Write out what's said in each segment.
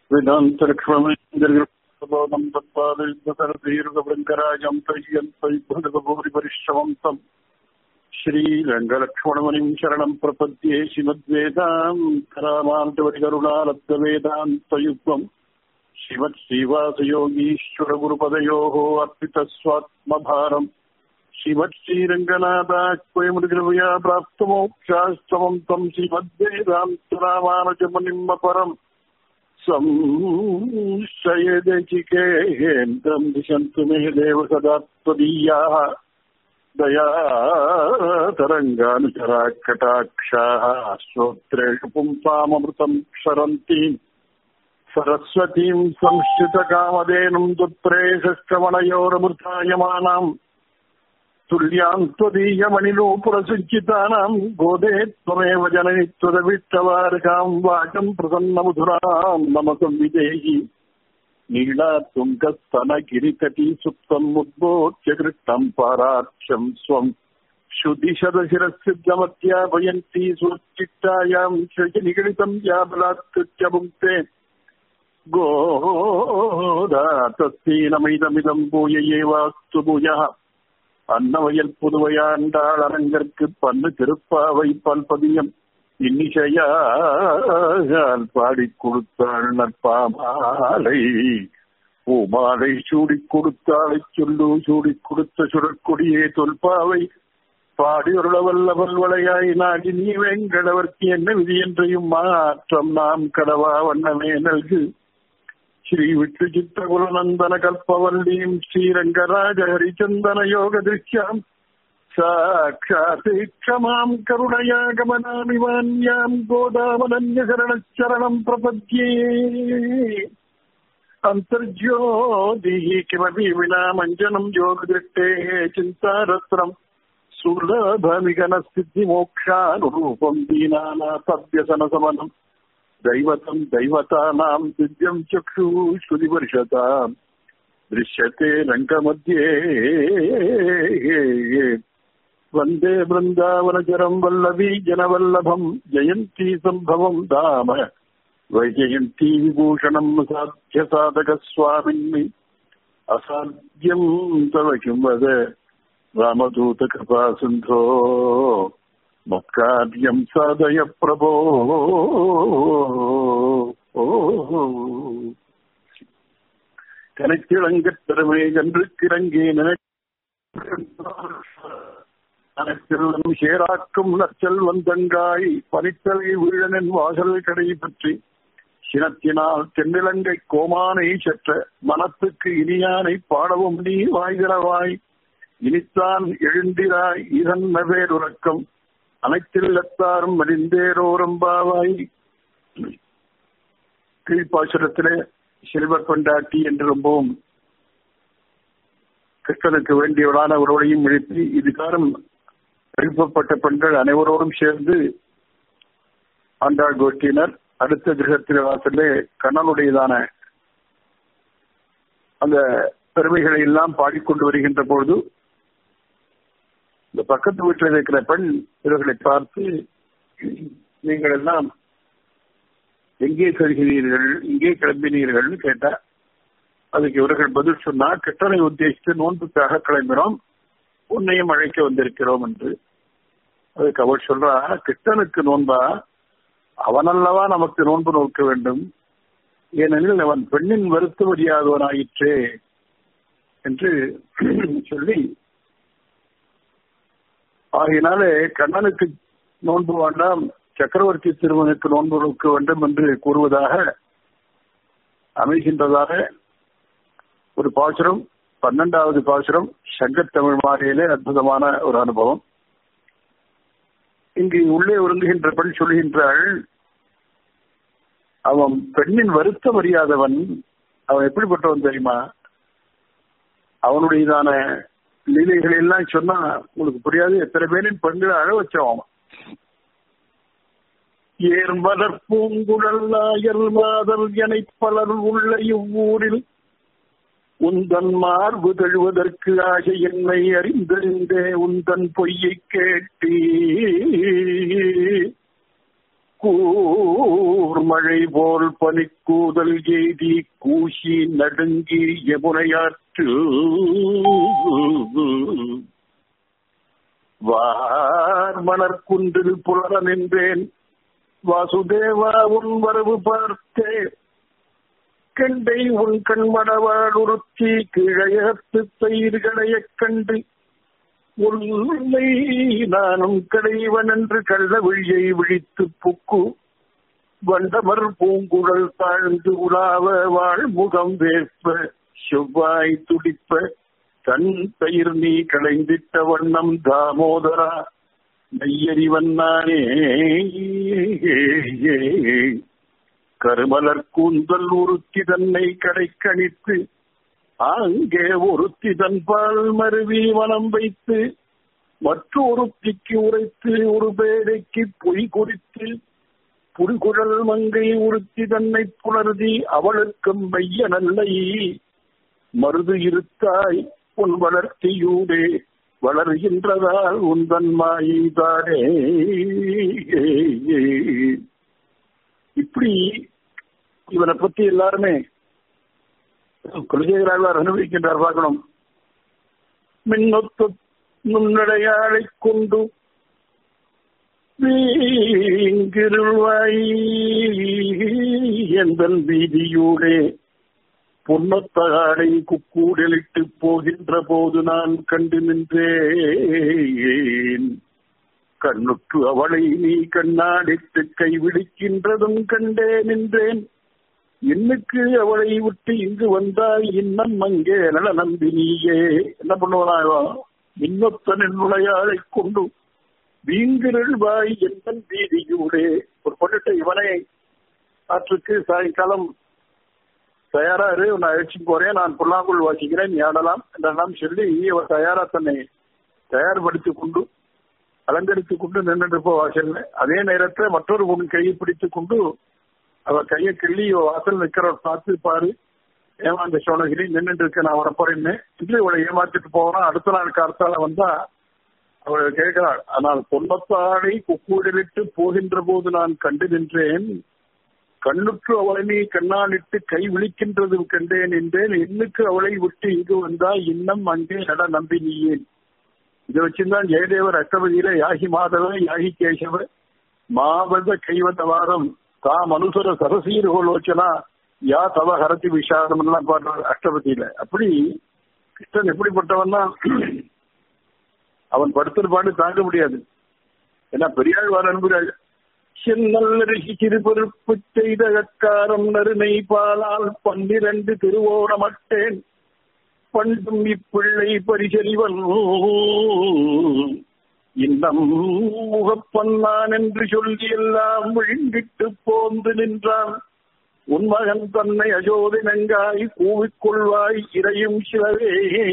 वेदान्तलक्ष्मणेन्द्रबोधं तत्पादयुद्धतरदीर्घवृङ्गराजं तय्यन्तैभृतभूरिपरिश्रमं तम् श्रीरङ्गलक्ष्मणमुनिं शरणं प्रपद्ये श्रीमद्वेदान्तरामान्तवरिकरुणालब्धवेदान्तयुग्मम् श्रीमत्श्रीवासयोगीश्वरगुरुपदयोः अर्पितस्वात्मभारम् श्रीमत्श्रीरङ्गनाथाक्वयमुनिकृपया प्राप्तमोक्षास्तमम् तम् श्रीमद्वेदान्तरामानुजमुनिम् अपरम् संशयदचिकेन्द्रम् दिशन्तु मे देव सदा त्वदीयाः दयातरङ्गानुचरा कटाक्षाः श्रोत्रेषु पुंसामृतम् क्षरन्तीम् सरस्वतीम् संश्रितकामधेनुम् दुत्रेशश्रवणयोरमृतायमानाम् तुल्याम् त्वदीयमणिनूपुरसञ्चितानाम् गोदे त्वमेव जननि त्वदविष्टवार्काम् वाचम् प्रसन्नमधुराम् मम संविदेहि नीलातुङ्गस्तनगिरितटी सुप्तम् उद्बोध्य कृष्णम् पाराक्षम् स्वम् श्रुतिशतशिरसिद्धमत्यापयन्ती स्वच्चित्तायाम् निगडितम् या बलात्कृत्य भुङ्क्ते गोदा तस्तीनमिदमिदम् भूय एवास्तु भूयः அன்னவயல் புதுவையாண்டாள் அரங்கற்கு பண்ணு திருப்பாவை பல்பதியம் இன்னிசையால் பாடி கொடுத்தாள் நற்பாமாலை பூமாலை சூடி கொடுத்தாளை சொல்லு சூடி கொடுத்த சுடற்கொடியே தொல்பாவை பாடியுருள வல்ல வல்வளையாய் நாடி நீ வெங்கடவர்க்கு என்ன விதி என்றையும் மாற்றம் நாம் கடவா வண்ணமே நல்கு ஸ்ரீ விட்டு சித்தகுலநந்தன கல்பவல்லீம் ஸ்ரீரங்கராஜ ஹரிச்சந்தன யோக திருஷ்யாம் சாட்சாத் க்ஷமாம் கருணயா கமனாமிவான்யாம் கோதாவனன்ய சரணச்சரணம் பிரபத்யே अन्तर्ज्योतिः किमपि विना मञ्जनम् योगदृष्टेः चिन्तारत्रम् सुलभमिगनस्थितिमोक्षानुरूपम् दीनानाथव्यसनसमनम् दैवतम् दैवतानाम् दिव्यम् चक्षुश्रुतिवर्षताम् दृश्यते रङ्गमध्ये वन्दे वृन्दावनचरम् वल्लवी जनवल्लभम् जयन्ती सम्भवम् धाम वैजयन्ती विभूषणम् साध्यसाधकस्वामिन्मि असाध्यम् तव किं वद रामदूतकृपा सिन्धो மக்காரியம் சாதய பிரபோ கனத்திழங்கத் திறமை கன்று கிறங்கே நினைத்திருந்தும் சேராக்கும் நச்சல் வந்தங்காய் பனித்தலை வீழனின் வாசல் கடை பற்றி சினத்தினால் தென்னிலங்கை கோமானை செற்ற மனத்துக்கு இனியானை பாடவும் நீ வாய்கிறவாய் இனித்தான் எழுந்திராய் இதன் நவேருறக்கம் அனைத்தில்லத்தாரும் மடிந்தேரோரம்பாவாய் கீழ்ப்பாசுரத்திலே சிறுவர் கொண்டாட்டி என்று ரொம்பவும் கிருஷ்ணனுக்கு வேண்டியவளான ஒருவரையும் எழுப்பி இதுகாரம் எழுப்பப்பட்ட பெண்கள் அனைவரோடும் சேர்ந்து ஆண்டாள் கோஷ்டியினர் அடுத்த கிரகத்தில வாசலே கண்ணனுடையதான அந்த பெருமைகளை எல்லாம் பாடிக்கொண்டு வருகின்ற பொழுது இந்த பக்கத்து வீட்டில் இருக்கிற பெண் இவர்களை பார்த்து நீங்கள் எல்லாம் எங்கே செல்கிறீர்கள் இங்கே கிளம்பினீர்கள்னு கேட்டா அதுக்கு இவர்கள் பதில் சொன்னா கிட்டனை உத்தேசித்து நோன்புக்காக கிளம்பினோம் உன்னையும் அழைக்க வந்திருக்கிறோம் என்று அதுக்கு அவர் சொல்றா கிட்டனுக்கு நோன்பா அவனல்லவா நமக்கு நோன்பு நோக்க வேண்டும் ஏனெனில் அவன் பெண்ணின் வருத்தவடியாதவனாயிற்றே என்று சொல்லி ஆகையினாலே கண்ணனுக்கு நோன்பு வேண்டாம் சக்கரவர்த்தி திருமனுக்கு நோன்பு நோக்க வேண்டும் என்று கூறுவதாக அமைகின்றதாக ஒரு பாசுரம் பன்னெண்டாவது பாசுரம் சங்கத்தமிழ் மாலையிலே அற்புதமான ஒரு அனுபவம் இங்கு உள்ளே ஒருங்குகின்ற பெண் சொல்கின்றாள் அவன் பெண்ணின் வருத்தம் அறியாதவன் அவன் எப்படிப்பட்டவன் தெரியுமா அவனுடையதான லீலைகள் எல்லாம் சொன்னா உங்களுக்கு புரியாது எத்தனை பேரின் பெண்களை அழ வச்சவன் ஏர்மலர் பூங்குழல் நாயல் மாதல் என பலர் உள்ள இவ்வூரில் உந்தன் மார்பு தழுவதற்கு ஆசை என்னை அறிந்திருந்தே உந்தன் பொய்யை கேட்டி கூர்மழை போல் பனிக்கூதல் எய்தி கூசி நடுங்கி யமுனையாற்று வார்மணர் குன்றில் புலர நின்றேன் வாசுதேவா உன் வரவு பார்த்தே கண்டை உன் கண்மடவாள் உறுத்தி கிழையத்து தயிர்களையக் கண்டு உன்னை நானும் கடைவன் என்று கள்ள விழியை விழித்து புக்கு வண்டமர் பூங்குழல் தாழ்ந்து உலாவ வாழ்முகம் வேற்ப செவ்வாய் துடிப்ப தன் தயிர் நீ களைந்திட்ட வண்ணம் தாமோதரா நெய்யறிவன் நானே கருமலர் கூந்தல் உறுத்தி தன்னை கடை கணித்து அங்கே ஒருத்தி தன்பால் மருவி மனம் வைத்து மற்றொருத்திக்கு உரைத்து ஒரு பேடைக்கு பொய் குறித்து புரிகுழல் மங்கை உறுத்தி தன்னை புணர்தி அவளுக்கும் மைய நல்லை மருது இருத்தாய் உன் வளர்த்தியூடே வளர்கின்றதால் உந்தன் மாயிதானே இப்படி இவனை பத்தி எல்லாருமே குலசேகராழ்வார் அனுபவிக்கின்றார் பார்க்கணும் மின்னொத்து நுண்ணடையாளை கொண்டு வீங்கிருவாய் எந்தன் வீதியூடே பொன்னத்தகாடை குக்கூடலிட்டு போகின்ற போது நான் கண்டு நின்றேன் கண்ணுக்கு அவளை நீ கண்ணாடித்து கைவிடுக்கின்றதும் கண்டே நின்றேன் இன்னுக்கு அவளை விட்டு இங்கு வந்தாய் இன்னம் அங்கே நல நம்பினியே என்ன பண்ணுவனா மின்னொத்தனின் நுழையாளை கொண்டு வீங்கிருள்வாய் எந்தன் வீதியூடே ஒரு பொண்ணுட்ட இவனை ஆற்றுக்கு சாயங்காலம் தயாரா இரு நான் அழைச்சி போறேன் நான் புல்லாங்குள் வாசிக்கிறேன் நீ ஆடலாம் என்றெல்லாம் சொல்லி அவர் தயாரா தன்னை தயார்படுத்திக் கொண்டு அலங்கரித்துக் கொண்டு நின்று போ வாசல்ல அதே நேரத்தில் மற்றொரு பொண்ணு கையை பிடித்துக் கொண்டு அவ கையை கிள்ளி வாசல் நிக்கிறவர் பார்த்து பாரு ஏமாந்த சோழகிரி நின்றுட்டு இருக்க நான் வரப்போறேன்னு இன்று இவளை ஏமாத்திட்டு போறான் அடுத்த நாள் கார்த்தால வந்தா அவள் கேட்கிறாள் ஆனால் பொன்னத்தாடை குக்கூடலிட்டு போகின்ற போது நான் கண்டு நின்றேன் கண்ணுக்கு அவளை நீ கண்ணாலிட்டு கை விழிக்கின்றது கண்டேன் என்றேன் இன்னுக்கு அவளை விட்டு இங்கு வந்தா இன்னும் அங்கே நட நம்பி நீயேன் இதை வச்சுதான் ஜெயதேவர் அஷ்டபதியில யாகி மாதவ யாகி கேசவ மாவத கைவந்த வாரம் தாம் அனுசர சரசீர் கோலோச்சனா யா தவ ஹரதி விஷாதம் எல்லாம் பாடுறார் அஷ்டபதியில அப்படி கிருஷ்ணன் எப்படிப்பட்டவன்னா அவன் படுத்துற பாடு தாங்க முடியாது ஏன்னா பெரியாழ்வார் அன்புகள் சென்னல்லருகி திருப்பொறுப்பு செய்த அக்காரம் நறுமை பாலால் பன்னிரண்டு திருவோணமட்டேன் பண்டும் இப்பிள்ளை பரிசெல்வன் இன்னம் முகப்பன்னான் என்று சொல்லி எல்லாம் விழுங்கிட்டு போந்து நின்றான் உன் மகன் தன்னை அஜோதி நங்காய் கூவிக்கொள்வாய் இறையும் சிலவே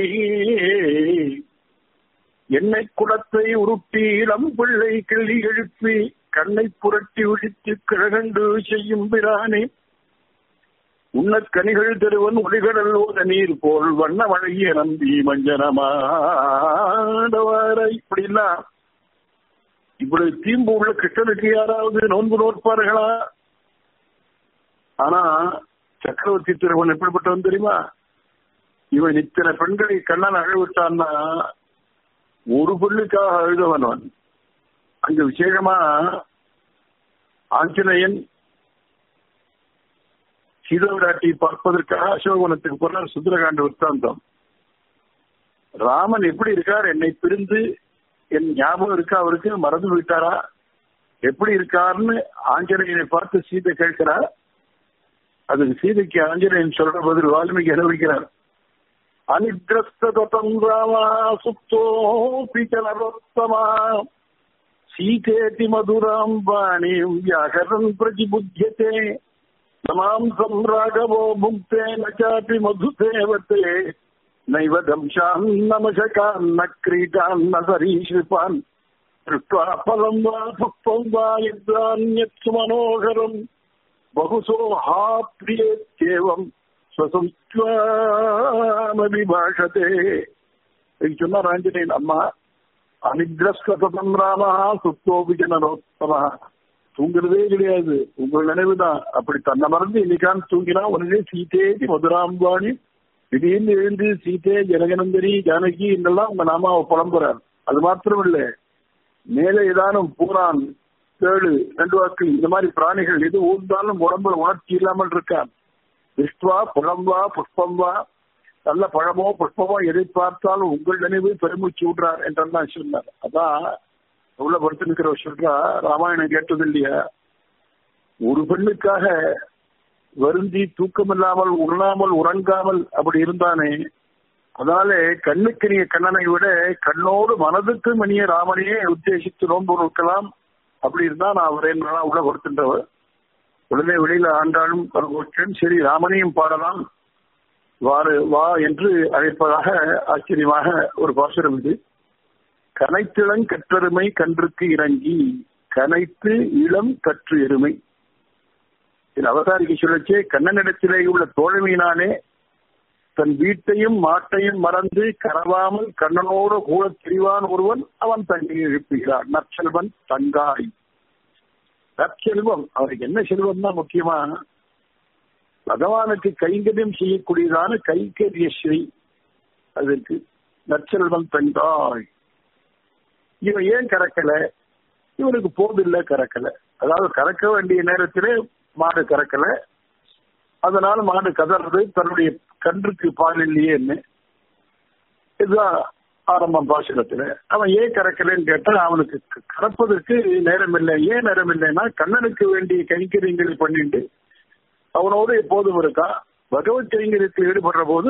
எண்ணெய் குடத்தை உருட்டி இளம் பிள்ளை கிள்ளி எழுப்பி கண்ணை புரட்டி உழித்து கிழகண்டு செய்யும் பிரானே உன்னக் கனிகள் தருவன் ஒளிகடல் ஓத நீர் போல் வண்ண வழகிய நம்பி மஞ்சனமாடவார இப்படிலாம் இப்படி தீம்பு உள்ள கிருஷ்ணனுக்கு யாராவது நோன்பு நோற்பார்களா ஆனா சக்கரவர்த்தி திருவன் எப்படிப்பட்டவன் தெரியுமா இவன் இத்தனை பெண்களை கண்ணன் அழவிட்டான்னா ஒரு பெண்ணுக்காக அழுதவன் அவன் அங்க விசேஷமா ஆஞ்சநேயன் சீதவிராட்டி பார்ப்பதற்காக அசோகவனத்துக்கு போனார் சுந்தரகாண்ட விற்த்தாந்தம் ராமன் எப்படி இருக்கார் என்னை பிரிந்து என் ஞாபகம் இருக்கா அவருக்கு மறந்து விட்டாரா எப்படி இருக்காருன்னு ஆஞ்சநேயனை பார்த்து சீதை கேட்கிறார் அதுக்கு சீதைக்கு ஆஞ்சநேயன் சொல்ற பதில் வால்மீகி அனுபவிக்கிறார் அனிகிரஸ்ததம் ராமா சுப்தோபி நரோத்தமா சீதேதி மதுராம் வாணிம் வியாகரன் பிரதிபுத்தியதே நமாம்சம் ராகவோ புக்தே நச்சாபி மதுதேவத்தே நைவ தம்சான் நமசகான் ந கிரீட்டான் ந சரீஷிபான் திருஷ்டுவா பலம் வா புஷ்பம் வா யத்ரான்யத் மனோகரம் பகுசோ ஹா பிரியேத்யேவம் ஸ்வசம்ஸ்வாமபிபாஷதே சொன்னார் ஆஞ்சநேயன் அம்மா அனிகிரஸ்கதம் ராம சுத்தோபி ஜனரோத்தம தூங்குறதே கிடையாது உங்கள் நினைவு தான் அப்படி தன்னை மறந்து இன்னைக்கான் தூங்கினா உடனே சீதேதி மதுராம்பாணி திடீர்னு எழுந்து சீதே ஜனகனந்தரி ஜானகி இதெல்லாம் உங்க நாமாவை புலம்புறார் அது மாத்திரம் இல்ல மேலே ஏதானும் பூரான் தேடு ரெண்டு வாக்கு இந்த மாதிரி பிராணிகள் எது ஊர்ந்தாலும் உடம்புல உணர்ச்சி இல்லாமல் இருக்கான் திருஷ்டுவா புலம்பா புஷ்பம்பா நல்ல பழமோ புஷ்பமோ எதை பார்த்தாலும் உங்கள் நினைவு பெருமூச்சு விடுறார் என்றெல்லாம் சொன்னார் அதான் உள்ள படுத்திருக்கிறவர் சொல்றா ராமாயணம் கேட்டது இல்லையா ஒரு பெண்ணுக்காக வருந்தி தூக்கமில்லாமல் உண்ணாமல் உறங்காமல் அப்படி இருந்தானே அதனாலே கண்ணுக்கினிய கண்ணனை விட கண்ணோடு மனதுக்கு மணிய ராமனையே உத்தேசித்து நோன்பு நோக்கலாம் அப்படி இருந்தா நான் வரேன் உள்ள கொடுக்கின்றவர் உடனே வெளியில ஆண்டாலும் பரவோச்சன் சரி ராமனையும் பாடலாம் வாரு வா என்று அழைப்பதாக ஆச்சரியமாக ஒரு பாசுரம் இது கனைத்திளங் கற்றெருமை கன்றுக்கு இறங்கி கனைத்து இளம் கற்று எருமை இது அவதாரிக்கு சொல்லச்சே கண்ணனிடத்திலே உள்ள தோழமையினாலே தன் வீட்டையும் மாட்டையும் மறந்து கரவாமல் கண்ணனோடு கூட திரிவான் ஒருவன் அவன் தங்கை எழுப்புகிறான் நற்செல்வன் தங்காய் நற்செல்வம் அவருக்கு என்ன செல்வம் தான் முக்கியமா பகவானுக்கு கைங்கரியம் செய்யக்கூடியதான கைங்கரிய ஸ்ரீ அதற்கு நற்செல்வன் தங்காய் இவன் ஏன் கறக்கல இவனுக்கு போதில்லை கறக்கல அதாவது கறக்க வேண்டிய நேரத்திலே மாடு கறக்கல அதனால மாடு கதறது தன்னுடைய கன்றுக்கு பால் இல்லையேன்னு இதுதான் ஆரம்பம் பாசனத்துல அவன் ஏன் கறக்கலன்னு கேட்டா அவனுக்கு கறப்பதற்கு நேரம் இல்லை ஏன் நேரம் இல்லைன்னா கண்ணனுக்கு வேண்டிய கைங்கரியங்களை பண்ணிட்டு அவனோடு எப்போதும் இருக்கான் பகவத் கைங்கரியத்தில் ஈடுபடுற போது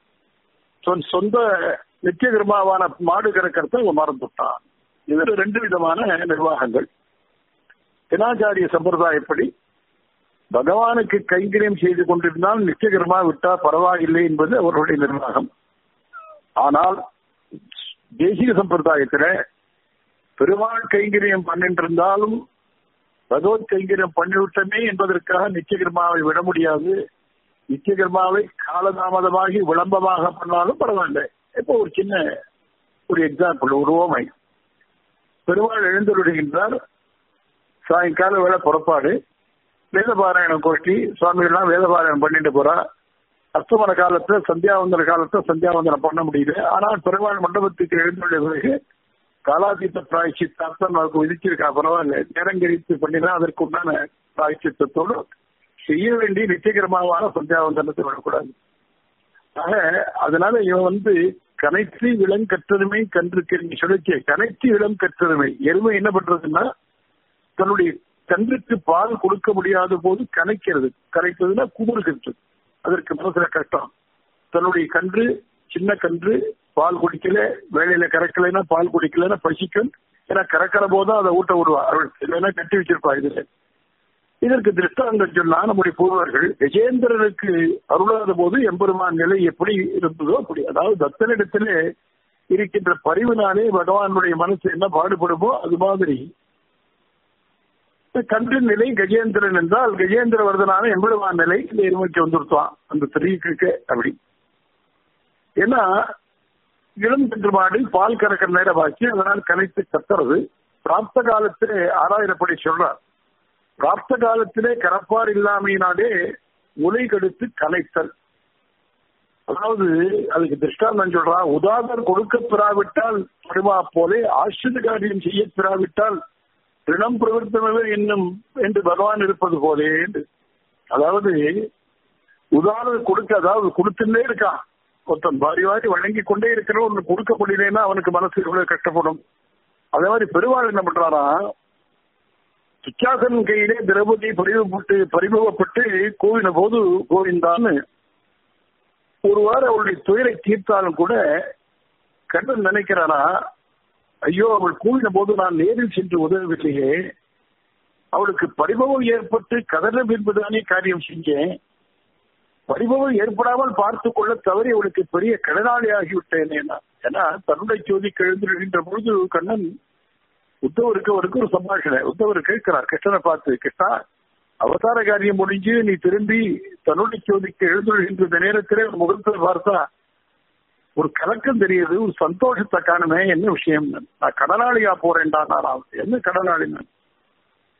சொந்த நித்திய கர்மாவான மாடு கறக்கிறத அவன் மறந்துட்டான் இதுல ரெண்டு விதமான நிர்வாகங்கள் தினாச்சாரிய சம்பிரதாயப்படி பகவானுக்கு கைங்கரியம் செய்து கொண்டிருந்தால் நிச்சயகரமா விட்டா பரவாயில்லை என்பது அவர்களுடைய நிர்வாகம் ஆனால் தேசிய சம்பிரதாயத்துல பெருமாள் கைங்கரியம் பண்ணிட்டு இருந்தாலும் பகவத் கைங்கரியம் பண்ணிவிட்டமே என்பதற்காக நிச்சயகர்மாவை விட முடியாது நிச்சயகர்மாவை காலதாமதமாகி விளம்பமாக பண்ணாலும் பரவாயில்ல இப்போ ஒரு சின்ன ஒரு எக்ஸாம்பிள் ஒரு ஓமை பெருமாள் எழுந்துருடுகின்றார் சாயங்கால வேலை புறப்பாடு வேதபாராயணம் கோஷ்டி சுவாமிகள்லாம் வேதபாராயணம் பண்ணிட்டு போறா அஸ்தமன காலத்துல சந்தியாவந்தன காலத்துல சந்தியாவந்தனம் பண்ண முடியுது ஆனால் பெருமாள் மண்டபத்துக்கு எழுந்துள்ள பிறகு காலாதீத்த பிராய்ச்சித்தார்த்தம் நமக்கு விதிச்சிருக்கா பரவாயில்ல நேரங்கரித்து பண்ணினா அதற்கு உண்டான பிராய்ச்சித்தத்தோடு செய்ய வேண்டிய நிச்சயகரமான சந்தியாவந்தனத்தை விடக்கூடாது ஆக அதனால இவன் வந்து கனைத்து இளம் கற்றெருமை கன்று சொல்லிச்சு கனைத்து இளம் கற்றெருமை எருமை என்ன பண்றதுன்னா தன்னுடைய கன்றுக்கு பால் கொடுக்க முடியாத போது கனைக்கிறது கரைப்பதுன்னா குமுறுகிறது அதற்கு மனசுல கஷ்டம் தன்னுடைய கன்று சின்ன கன்று பால் குடிக்கல வேலையில கறக்கலைன்னா பால் குடிக்கலன்னா பசிக்கும் ஏன்னா கறக்கிற போதும் அதை ஊட்ட விடுவா இல்லைன்னா கட்டி வச்சிருப்பா இதுல இதற்கு திருஷ்டாந்தம் சொன்னா நம்முடைய பூர்வர்கள் கஜேந்திரனுக்கு அருளாத போது எம்பெருமான் நிலை எப்படி இருந்ததோ அப்படி அதாவது தத்தனிடத்திலே இருக்கின்ற பரிவினாலே பகவானுடைய மனசு என்ன பாடுபடுமோ அது மாதிரி கன்றின் நிலை கஜேந்திரன் என்றால் கஜேந்திர வர்தனான எம்பெருமான் நிலை இந்த எருமைக்கு வந்துருத்தான் அந்த திரீக்கு அப்படி ஏன்னா இளம் கன்று மாடு பால் கறக்கிற நேரம் ஆச்சு அதனால் கனைத்து கத்துறது பிராப்த காலத்திலே ஆறாயிரப்படி சொல்றார் பிராப்த காலத்திலே கரப்பார் இல்லாமையினாலே உலை கெடுத்து கலைத்தல் அதாவது அதுக்கு திருஷ்டாந்தம் சொல்றா உதாதர் கொடுக்க பெறாவிட்டால் பருவா போலே ஆசிரித காரியம் செய்ய பெறாவிட்டால் ரிணம் பிரவர்த்தனவே என்னும் என்று பகவான் இருப்பது போலே அதாவது உதாரணம் கொடுக்க அதாவது கொடுத்துட்டே இருக்கான் ஒருத்தன் வாரி வாரி வழங்கி கொண்டே இருக்கிற ஒன்று கொடுக்க முடியலன்னா அவனுக்கு மனசு எவ்வளவு கஷ்டப்படும் அதே மாதிரி பெருமாள் என்ன பண்றாரா சுச்சாசன் கையிலே திரௌபதி பரிவுபட்டு பரிபவப்பட்டு கோவின போது கோவிந்தான்னு ஒரு வாரம் அவளுடைய துயரை தீர்த்தாலும் கூட கண்ணன் நினைக்கிறானா ஐயோ அவள் கூவின போது நான் நேரில் சென்று உதவவில்லையே அவளுக்கு பரிபவம் ஏற்பட்டு கதற என்பதுதானே காரியம் செஞ்சேன் பரிபவம் ஏற்படாமல் பார்த்து கொள்ள தவறி அவளுக்கு பெரிய கடனாளி ஆகிவிட்டேன் ஏன்னா தன்னுடைய ஜோதி எழுந்திருக்கின்ற பொழுது கண்ணன் உத்தவருக்கு அவருக்கு ஒரு சம்பாஷணை உத்தவர் கேட்கிறார் கிருஷ்ணனை பார்த்து கிருஷ்ணா அவதார காரியம் முடிஞ்சு நீ திரும்பி தன்னுடைய ஜோதிக்கு எழுந்துகின்ற நேரத்திலே முகத்தில் பார்த்தா ஒரு கலக்கம் தெரியுது ஒரு சந்தோஷத்தை காணுமே என்ன விஷயம் நான் கடனாளியா போறேன்டா நான் என்ன கடனாளி நான்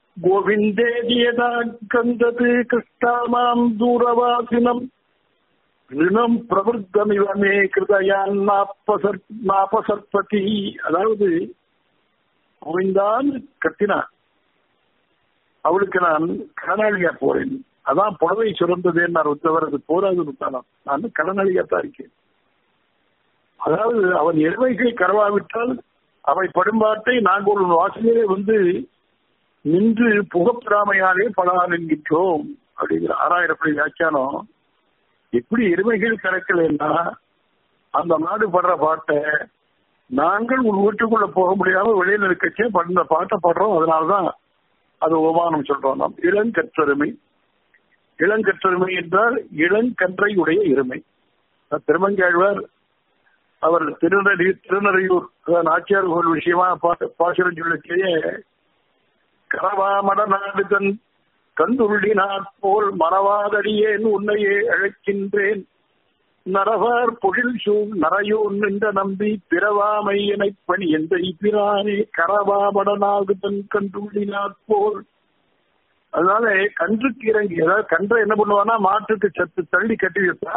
கோவிந்தேதியதா கந்தது கிருஷ்ணாமாம் தூரவாசினம் ரிணம் பிரவருத்தமிவமே கிருதயான் நாப்பசர் நாபசற்பதி அதாவது கோவிந்தான் கத்தினான் அவளுக்கு நான் கடனாளியா போறேன் அதான் புடவை சுரந்தது என்ன உத்தவர் அது போராது விட்டாலாம் நான் கடனாளியாத்தான் இருக்கேன் அதாவது அவன் எருமைகள் கரவாவிட்டால் அவை படும்பாட்டை நாங்கள் ஒரு வாசலிலே வந்து நின்று புகப்பெறாமையாலே பலான் என்கின்றோம் அப்படிங்கிற ஆறாயிரப்படி வியாக்கியானம் எப்படி எருமைகள் கறக்கலைன்னா அந்த நாடு படுற பாட்டை நாங்கள் உன் வீட்டுக்குள்ள போக முடியாம வெளியில இருக்கச்சே பண்ண பாட்டை பாடுறோம் அதனாலதான் அது உபமானம் சொல்றோம் நாம் இளங்கற்றெருமை இளங்கற்றெருமை என்றால் இளங்கன்றை உடைய எருமை திருமங்காழ்வார் அவர் திருநறி திருநறையூர் நாச்சியார் கோவில் விஷயமா பாசுரம் சொல்லச்சேயே கரவாமட நாடு தன் கந்துள்ளினாற் போல் மறவாதடியேன் உன்னையே அழைக்கின்றேன் நரவார் பொழில் சூழ் நரையூர் நின்ற நம்பி பிறவாமை எனைப் பணி எந்த பிரானே கரவாமட நாடு தன் கண்டுள்ளினாற் போல் அதனால கன்றுக்கு இறங்கி அதாவது கன்றை என்ன பண்ணுவானா மாட்டுக்கு சத்து தள்ளி கட்டி வைப்பா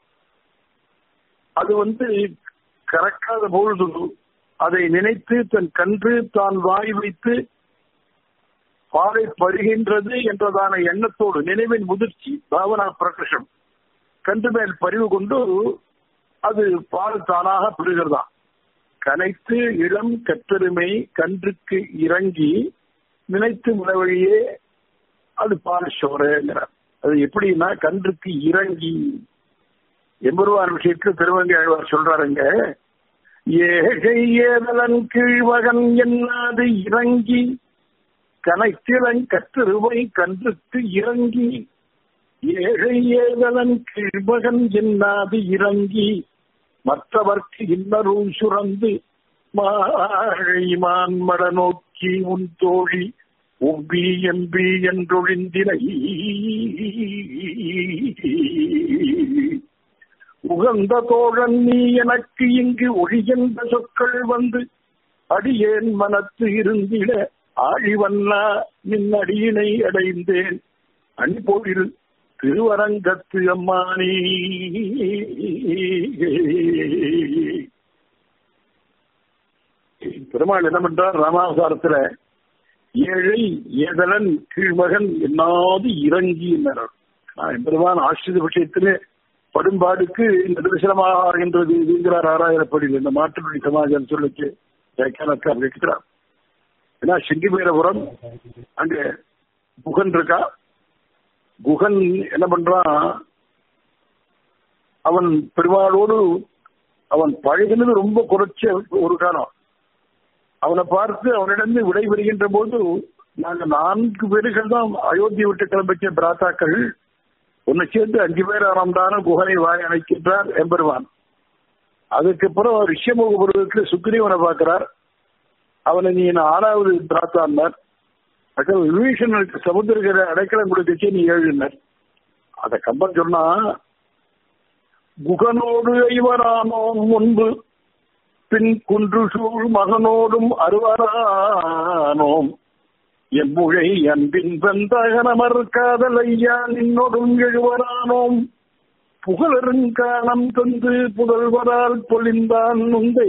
அது வந்து கறக்காத பொழுது அதை நினைத்து தன் கன்று தான் வாய் வைத்து பாலை பருகின்றது என்றதான எண்ணத்தோடு நினைவின் முதிர்ச்சி பாவனா பிரகஷம் கன்று மேல் பறிவு கொண்டு அது பால் தானாக பெறுகிறதாம் கனைத்து இளம் கற்றெருமை கன்றுக்கு இறங்கி நினைத்து முளவழியே அது பால் சோறுங்கிறார் அது எப்படின்னா கன்றுக்கு இறங்கி எம்பருவார் விஷயத்தில் திருவங்கை ஆழ்வார் சொல்றாருங்க ஏகை ஏதலன் கீழ்வகன் என்னாது இறங்கி கனைத்திறன் கத்திருவை கன்றுக்கு இறங்கி ஏழை ஏதலன் கீழ்மகன் என்னாது இறங்கி மற்றவர்க்கு இன்னரும் சுரந்து மாழை மான்மட நோக்கி உன் தோழி உம்பி எம்பி என்றொழிந்தினை உகந்த தோழன் நீ எனக்கு இங்கு ஒழிகின்ற சொற்கள் வந்து அடியேன் மனத்து இருந்திட ஆழிவண்ணா நின் அடியினை அடைந்தேன் அன்போடில் திருவரங்கத்து அம்மானி பெருமாள் என்ன பண்றார் ராமாவதாரத்துல ஏழை ஏதலன் கீழ்மகன் என்னாது இறங்கி பெருமான் ஆசிரிய விஷயத்திலே படும்பாடுக்கு இந்த தரிசனமாக ஆகின்றது இதுங்கிறார் ஆறாயிரப்படியில் இந்த மாற்றுமொழி சமாஜம் சொல்லிச்சு வியாக்கியானக்கார் வைக்கிறார் ஏன்னா சிங்கிபேரபுரம் அங்க குகன் இருக்கா குகன் என்ன பண்றான் அவன் பெருமாளோடு அவன் பழகினது ரொம்ப குறைச்ச ஒரு காலம் அவனை பார்த்து அவனிடம் விடைபெறுகின்ற போது நாங்க நான்கு பேர்கள் தான் அயோத்தி விட்டு கிளம்பிச்ச பிராத்தாக்கள் உன்னை சேர்ந்து அஞ்சு பேர் ஆரம்தான குகனை வாய் அணைக்கின்றார் எம்பெருவான் அதுக்கப்புறம் ரிஷமுகபுரத்துக்கு சுக்ரீவனை பார்க்கிறார் அவனை நீ ஆறாவது பிராத்தான்னார் விபீஷணனுக்கு சமுத்திரகிற அடைக்கலம் கொடுத்துச்சு நீ ஏழுனர் அத கம்பன் சொன்னா குகனோடு ஐவரானோம் முன்பு பின் குன்று சூழ் மகனோடும் அருவரானோம் எம்முழை அன்பின் வெந்தகனமர் காதலையா நின்னோடும் எழுவரானோம் புகழருங்காலம் தந்து புதல்வரால் பொழிந்தான் நுந்தை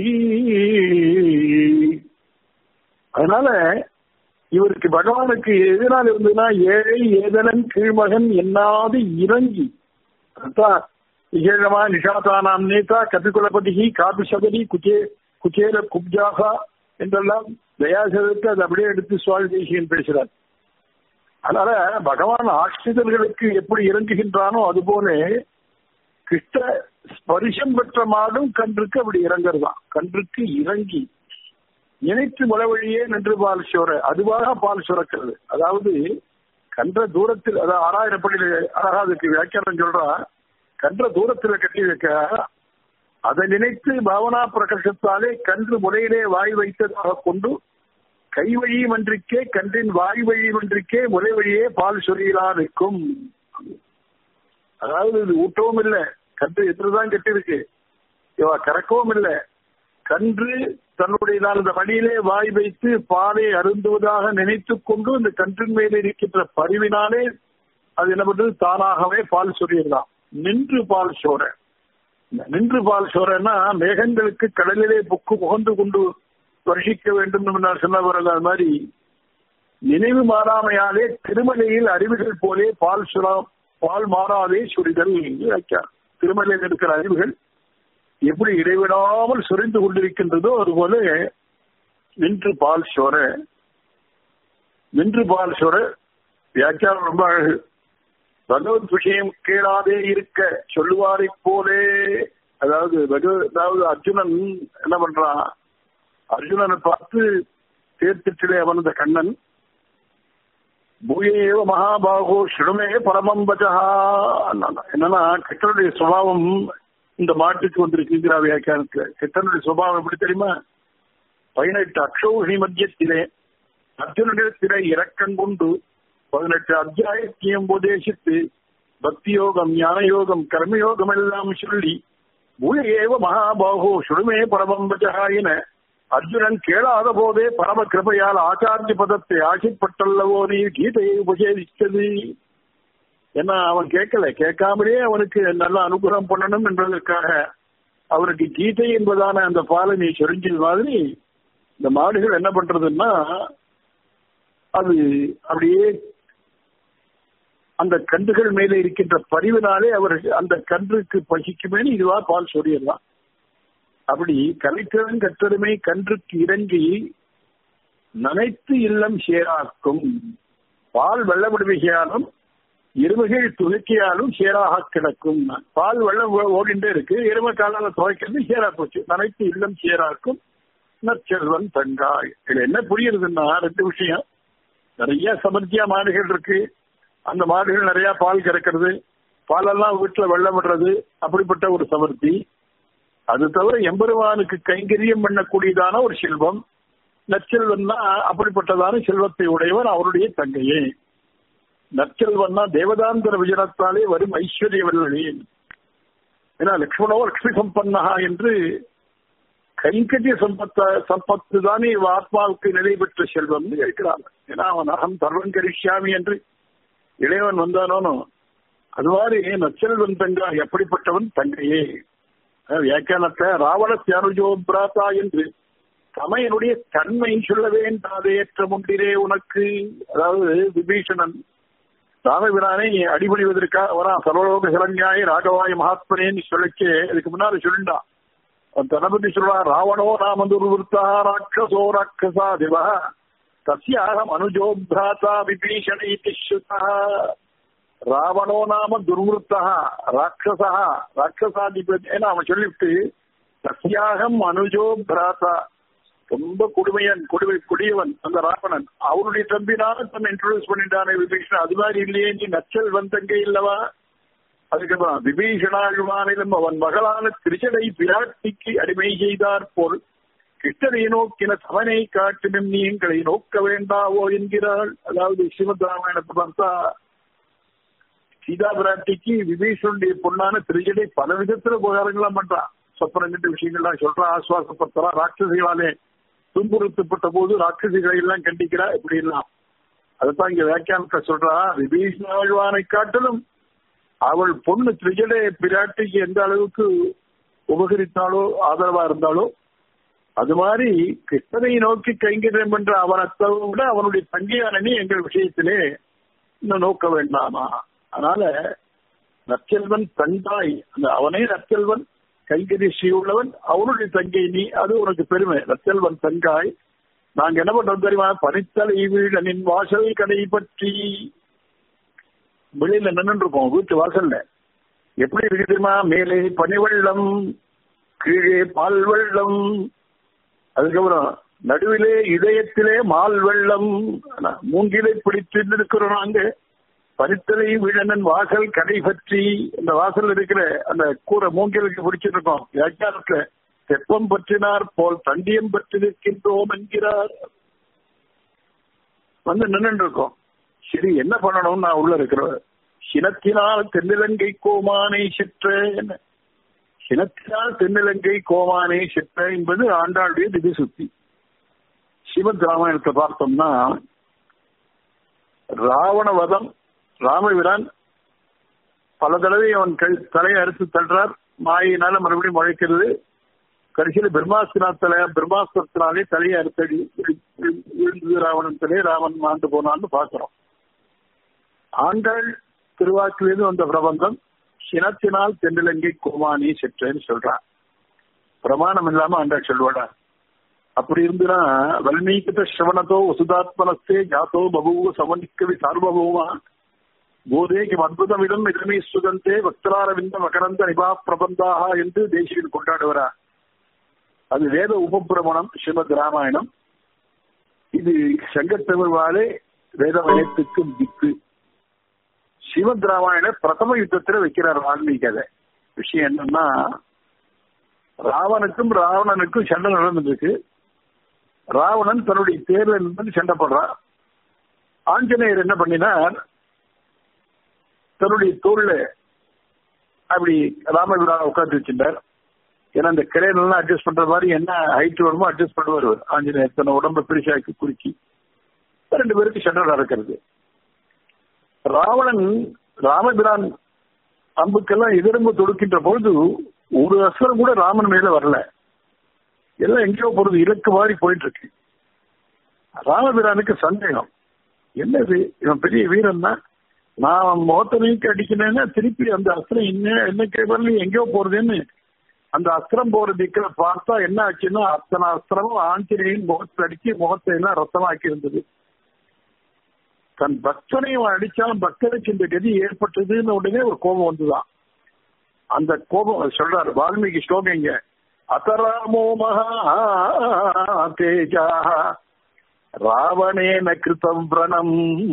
அதனால இவருக்கு பகவானுக்கு எதிரால் இருந்ததுன்னா ஏழை ஏதனன் கீழ்மகன் என்னாது இறங்கி அதான் விசேஷமா நிஷாதானாம் நேதா கபிகுலபதி காபி சபரி குச்சே குச்சேல குப்ஜாகா என்றெல்லாம் தயாசதத்தை அதை அப்படியே எடுத்து சுவாமி தேசியன் பேசுறார் அதனால பகவான் ஆசிரியர்களுக்கு எப்படி இறங்குகின்றானோ அதுபோல கிருஷ்ண ஸ்பரிசம் பெற்ற மாடும் கன்றுக்கு அப்படி இறங்குறதான் கன்றுக்கு இறங்கி நினைத்து முளவழியே நின்று பால் சுர அதுவாக பால் சுரக்கிறது அதாவது கன்ற தூரத்தில் அதாவது ஆறாயிரம் பள்ளியில அழகா அதுக்கு வியாக்கியானம் சொல்றா கன்ற தூரத்துல கட்டி வைக்க அதை நினைத்து பாவனா பிரகசத்தாலே கன்று முறையிலே வாய் வைத்ததாக கொண்டு கை வழியும் அன்றிக்கே கன்றின் வாய் வழியும் அன்றிக்கே முறை வழியே பால் சொரியலா நிற்கும் அதாவது இது ஊட்டவும் இல்லை கன்று எதிர்தான் கட்டி இருக்கு இவ கறக்கவும் இல்லை கன்று தன்னுடைய அந்த வழியிலே வாய் வைத்து பாலை அருந்துவதாக நினைத்துக் கொண்டு இந்த கன்றின் மேலே இருக்கின்ற பரிவினாலே அது என்ன பண்றது தானாகவே பால் சொரியலாம் நின்று பால் சோர நின்று பால் சோரன்னா மேகங்களுக்கு கடலிலே புக்கு புகந்து கொண்டு வருஷிக்க வேண்டும் என்று சொன்னவர்கள் அது மாதிரி நினைவு மாறாமையாலே திருமலையில் அறிவுகள் போலே பால் சுரா பால் மாறாதே சுரிதல் என்று வைக்கார் திருமலையில் இருக்கிற அறிவுகள் எப்படி இடைவிடாமல் சுரிந்து கொண்டிருக்கின்றதோ அதுபோல நின்று பால் சோர நின்று பால் சோர வியாக்கியானம் ரொம்ப அழகு பகவத் விஷயம் கேளாதே இருக்க சொல்லுவாரை போலே அதாவது பகவத் அதாவது அர்ஜுனன் என்ன பண்றான் அர்ஜுனனை பார்த்து தேர்த்திலே அமர்ந்த கண்ணன் பூயேவ மகாபாகோ சுடுமே பரமம் பஜா என்னன்னா கிருஷ்ணனுடைய சுபாவம் இந்த மாட்டுக்கு வந்திருக்குங்கிற வியாக்கியானத்துல கிருஷ்ணனுடைய சுபாவம் எப்படி தெரியுமா பதினெட்டு அக்ஷௌஹி மத்தியத்திலே அர்ஜுனனிடத்திலே இரக்கம் கொண்டு பதினெட்டு அத்தியாயத்தையும் உபதேசித்து பக்தி யோகம் ஞான யோகம் கர்மயோகம் எல்லாம் சொல்லி பூயேவ மகாபாகோ சுடுமே பரமம் பஜா என அர்ஜுனன் கேளாத போதே பரம கிருபையால் ஆச்சாரிய பதத்தை ஆசைப்பட்டல்லவோ நீ கீதையை உபசேதித்தது ஏன்னா அவன் கேட்கல கேட்காமலே அவனுக்கு நல்ல அனுகிரகம் பண்ணணும் என்பதற்காக அவனுக்கு கீதை என்பதான அந்த பாலை நீ சொரிஞ்சது மாதிரி இந்த மாடுகள் என்ன பண்றதுன்னா அது அப்படியே அந்த கன்றுகள் மேலே இருக்கின்ற பரிவினாலே அவருக்கு அந்த கன்றுக்கு பசிக்குமே இதுவா பால் சொரியலாம் அப்படி கலைத்திறன் கற்றருமை கன்றுக்கு இறங்கி நனைத்து இல்லம் சேராக்கும் பால் வெள்ளப்படுவிகையாலும் எருமைகள் துவைக்கையாலும் சேராக கிடக்கும் பால் வெள்ளம் ஓடிண்டே இருக்கு எருமை காலால துவைக்கிறது சேரா போச்சு நனைத்து இல்லம் சேராக்கும் நற்செல்வன் தங்காய் இதுல என்ன புரியுறதுன்னா ரெண்டு விஷயம் நிறைய சமர்த்தியா மாடுகள் இருக்கு அந்த மாடுகள் நிறைய பால் கறக்கிறது பாலெல்லாம் வீட்டுல வெள்ளம் விடுறது அப்படிப்பட்ட ஒரு சமர்த்தி அது தவிர எம்பெருமானுக்கு கைங்கரியம் பண்ணக்கூடியதான ஒரு செல்வம் நற்செல்வன்னா அப்படிப்பட்டதான செல்வத்தை உடையவர் அவருடைய தங்கையே நற்செல்வன்னா தேவதாந்தர விஜயத்தாலே வரும் ஐஸ்வர்ய வல்லி ஏன்னா லக்ஷ்மணோ லக்ஷ்மி சம்பன்னகா என்று கைங்கரிய சம்பத்த சம்பத்து தானே ஆத்மாவுக்கு நிலை பெற்ற செல்வம் இருக்கிறாங்க ஏன்னா அவன் அகம் சர்வம் கரிஷ்யாமி என்று இளையவன் வந்தானோ அது மாதிரி நச்செல்வன் தங்கா எப்படிப்பட்டவன் தங்கையே வியாக்கியானத்தை ராவண அனுஜோ பிராத்தா என்று தமையனுடைய தன்மை சொல்ல வேண்டாத ஏற்றம் உண்டிரே உனக்கு அதாவது விபீஷணன் ராமபிரானை அடிபணிவதற்காக வரான் சர்வலோக சரண்யாய ராகவாய மகாத்மனேன்னு சொல்லிச்சு அதுக்கு முன்னாடி சொல்லிண்டான் அவன் தனபதி சொல்றான் ராவணோ நாம துர்வருத்தா ராட்சசோ ராட்சசா திவா தஸ்யாகம் அனுஜோ பிராத்தா விபீஷண இத்திஸ்ருதா ராவணோ நாம துர்வருத்தா ராட்சசா ராட்சசாதிபதி ஏன்னா அவன் சொல்லிவிட்டு சத்தியாகம் அனுஜோ பிராத்தா ரொம்ப கொடுமையன் கொடுமை கொடியவன் அந்த ராவணன் அவனுடைய தம்பினால தன்னை இன்ட்ரோடியூஸ் பண்ணிட்டானே விபீஷணன் அது மாதிரி இல்லையே நீ நச்சல் வந்தங்க இல்லவா அதுக்கப்புறம் விபீஷணாழ்வானிலும் அவன் மகளான திருச்சடை பிராட்டிக்கு அடிமை செய்தார் போல் கிருஷ்ணனை நோக்கின சவனை காட்டினும் நீ எங்களை நோக்க வேண்டாவோ என்கிறாள் அதாவது ஸ்ரீமத் ராமாயணத்தை பார்த்தா சீதா பிராட்டிக்கு விபீஷனுடைய பொண்ணான திருச்சடை பல விதத்துல உபகாரங்களாம் பண்றான் சொப்பனங்கிட்ட விஷயங்கள்லாம் சொல்றான் ஆசுவாசப்படுத்துறா ராட்சசிகளாலே துன்புறுத்தப்பட்ட போது ராட்சசிகளை எல்லாம் கண்டிக்கிறா இப்படி எல்லாம் அதைத்தான் இங்க வியாக்கியானத்தை சொல்றா விபீஷணாழ்வானை காட்டிலும் அவள் பொண்ணு திரிஜடை பிராட்டிக்கு எந்த அளவுக்கு உபகரித்தாலோ ஆதரவா இருந்தாலோ அது மாதிரி கிருஷ்ணனை நோக்கி கைங்கரியம் என்ற அவனத்தை விட அவனுடைய தங்கையான நீ எங்கள் விஷயத்திலே இன்னும் நோக்க வேண்டாமா அதனால நற்செல்வன் தந்தாய் அந்த அவனே நற்செல்வன் கைங்கரி உள்ளவன் அவனுடைய தங்கை நீ அது உனக்கு பெருமை நற்செல்வன் தங்காய் நாங்க என்ன பண்றோம் தெரியுமா பனித்தலை வீழனின் வாசல் கடை பற்றி வெளியில நின்று இருக்கோம் வீட்டு வாசல்ல எப்படி இருக்கு தெரியுமா மேலே பனிவெள்ளம் கீழே பால் வெள்ளம் அதுக்கப்புறம் நடுவிலே இதயத்திலே மால் வெள்ளம் மூங்கிலை பிடித்து இருக்கிறோம் நாங்க பனித்தலை விழனன் வாசல் கடை பற்றி இந்த வாசல் இருக்கிற அந்த கூரை மூங்கிலுக்கு பிடிச்சிட்டு இருக்கோம் வியாக்கியானத்துல தெப்பம் பற்றினார் போல் தண்டியம் பற்றி நிற்கின்றோம் என்கிறார் வந்து நின்று இருக்கோம் சரி என்ன பண்ணணும் நான் உள்ள இருக்கிற சினத்தினால் தென்னிலங்கை கோமானை சிற்ற சினத்தினால் தென்னிலங்கை கோவானே செத்த என்பது ஆண்டாளுடைய திவ்ய சுத்தி சிவத் ராமாயணத்தை பார்த்தோம்னா ராவண வதம் ராமபிரான் பல தடவை அவன் கை தலையை அறுத்து தள்ளுறார் மாயினால மறுபடியும் முளைக்கிறது கடைசியில் பிரம்மாஸ்திரா தலை பிரம்மாஸ்திரத்தினாலே தலையை அறுத்தடி விழுந்தது ராவணன் தலையை ராமன் மாண்டு போனான்னு பார்க்கிறோம் ஆண்டாள் திருவாக்கிலிருந்து வந்த பிரபந்தம் சினத்தினால் தென்னிலங்கை கோமானி செற்றேன்னு சொல்றான் பிரமாணம் இல்லாம ஆண்டாள் சொல்லுவாடா அப்படி இருந்துனா வல்மீகித சிரவணத்தோ வசுதாத்மனஸ்தே ஜாத்தோ பபுவ சமனிக்கவி சார்வபௌமா போதேக்கு அற்புதமிடம் இதமே சுதந்தே வக்தராரவிந்த மகரந்த நிபா பிரபந்தாக என்று தேசியில் கொண்டாடுவரா அது வேத உபபிரமணம் ஸ்ரீமத் ராமாயணம் இது சங்கத்தமிழ்வாலே வேதமயத்துக்கும் திக்கு ஸ்ரீமத் ராமாயண பிரதம யுத்தத்துல வைக்கிறார் வால்மீகி கதை விஷயம் என்னன்னா ராவனுக்கும் ராவணனுக்கும் சண்டை நடந்துருக்கு ராவணன் தன்னுடைய தேர்ல இருந்து சண்டை போடுறான் ஆஞ்சநேயர் என்ன பண்ணினார் தன்னுடைய தோல்ல அப்படி ராமபிரான உட்காந்து வச்சிருந்தார் ஏன்னா அந்த கிரைன் எல்லாம் அட்ஜஸ்ட் பண்ற மாதிரி என்ன ஹைட் வருமோ அட்ஜஸ்ட் பண்ணுவார் ஆஞ்சநேயர் தன்னை உடம்ப பிரிச்சாக்கி குறுக்கி ரெண்டு பேருக்கு சண்டை நடக்கிறது ராவணன் ராமபிரான் அம்புக்கெல்லாம் எதிரம்பு தொடுக்கின்ற பொழுது ஒரு அஸ்வரம் கூட ராமன் மேல வரல எல்லாம் எங்கேயோ போறது இலக்கு மாதிரி போயிட்டு இருக்கு ராமபிரானுக்கு சந்தேகம் என்னது இவன் பெரிய வீரன் தான் நான் முகத்தை நீக்கி அடிக்கிறேன்னா திருப்பி அந்த அஸ்திரம் இன்னும் என்ன கேட்கல எங்கேயோ போறதுன்னு அந்த அஸ்திரம் போற திக்கில பார்த்தா என்ன ஆச்சுன்னா அத்தனை அஸ்திரமும் ஆஞ்சநேயன் முகத்தில் அடிச்சு முகத்தை எல்லாம் ரத்தமாக்கி இருந்தது தன் பக்தனை அவன் அடிச்சாலும் பக்தனுக்கு இந்த கதி ஏற்பட்டதுன்னு உடனே ஒரு கோபம் வந்துதான் அந்த கோபம் சொல்றாரு வால்மீகி ஸ்லோகம் இங்க அத்தராமோ மகா தேஜா ராவணேன கிருதம் விரணம்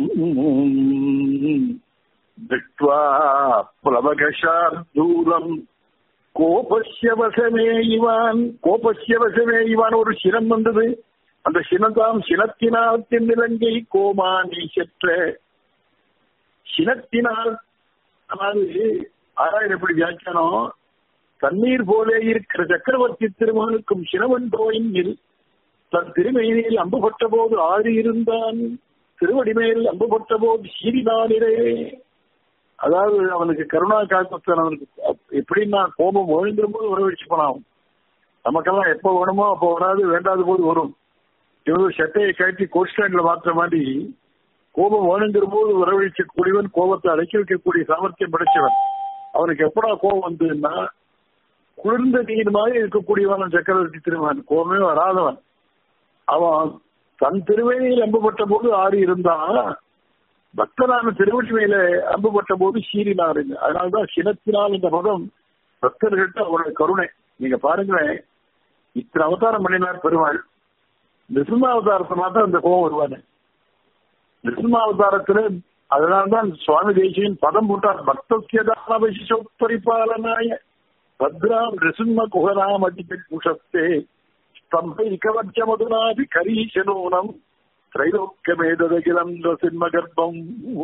திருஷ்டுவா பிளவகஷார்தூலம் கோபஸ்ய வசமே இவான் கோபஸ்ய வசமே இவான் ஒரு சினம் வந்தது அந்த சினந்தாம் சினத்தினால் தென்னிலங்கை கோமானி செற்ற சினத்தினால் அதாவது ஆறாயிரம் எப்படி வியாக்கியானம் தண்ணீர் போலே இருக்கிற சக்கரவர்த்தி திருமகனுக்கும் சினவன் தோயின் தன் திருமையினில் அம்புபட்ட போது ஆறி இருந்தான் திருவடி மேல் அம்புபட்ட போது சீரினானிரே அதாவது அவனுக்கு கருணா காத்தன் அவனுக்கு எப்படின்னா கோபம் ஒழுங்கிற போது உறவழிச்சு போனான் நமக்கெல்லாம் எப்ப வேணுமோ அப்போ வராது வேண்டாத போது வரும் இவரு சட்டையை கட்டி கோட் ஸ்டாண்ட்ல மாத்துற மாதிரி கோபம் வேணுங்கிற போது வரவழைக்கக்கூடியவன் கோபத்தை அடக்கி வைக்கக்கூடிய சாமர்த்தியம் படைச்சவன் அவனுக்கு எப்படா கோபம் வந்ததுன்னா குளிர்ந்த நீர் மாதிரி இருக்கக்கூடியவன் சக்கரவர்த்தி திருமகன் கோபமே வராதவன் அவன் தன் திருவேணியில் அம்புபட்ட போது ஆறி இருந்தான் பக்தனான திருவடி மேல அம்புபட்ட போது சீறினாருங்க அதனாலதான் சினத்தினால் இந்த பதம் பக்தர்கள்ட்ட அவருடைய கருணை நீங்க பாருங்களேன் இத்தனை அவதாரம் பண்ணினார் பெருமாள் நிருசிம்மாவதாரத்தை மாத்திரம் அந்த கோபம் வருவானு நிருசிம்மாவதாரத்துல அதனால்தான் சுவாமி தேசியின் பதம் போட்டார் பக்தசியதான விசிஷோ பரிபாலனாய பத்ராம் நிருசிம்ம குகராம் அடிபுஷஸ்தே ஸ்தம்பைகவச்ச மதுனாதி கரீசனூனம் திரைலோக்கியமேதகிலம் சிம்ம கர்ப்பம்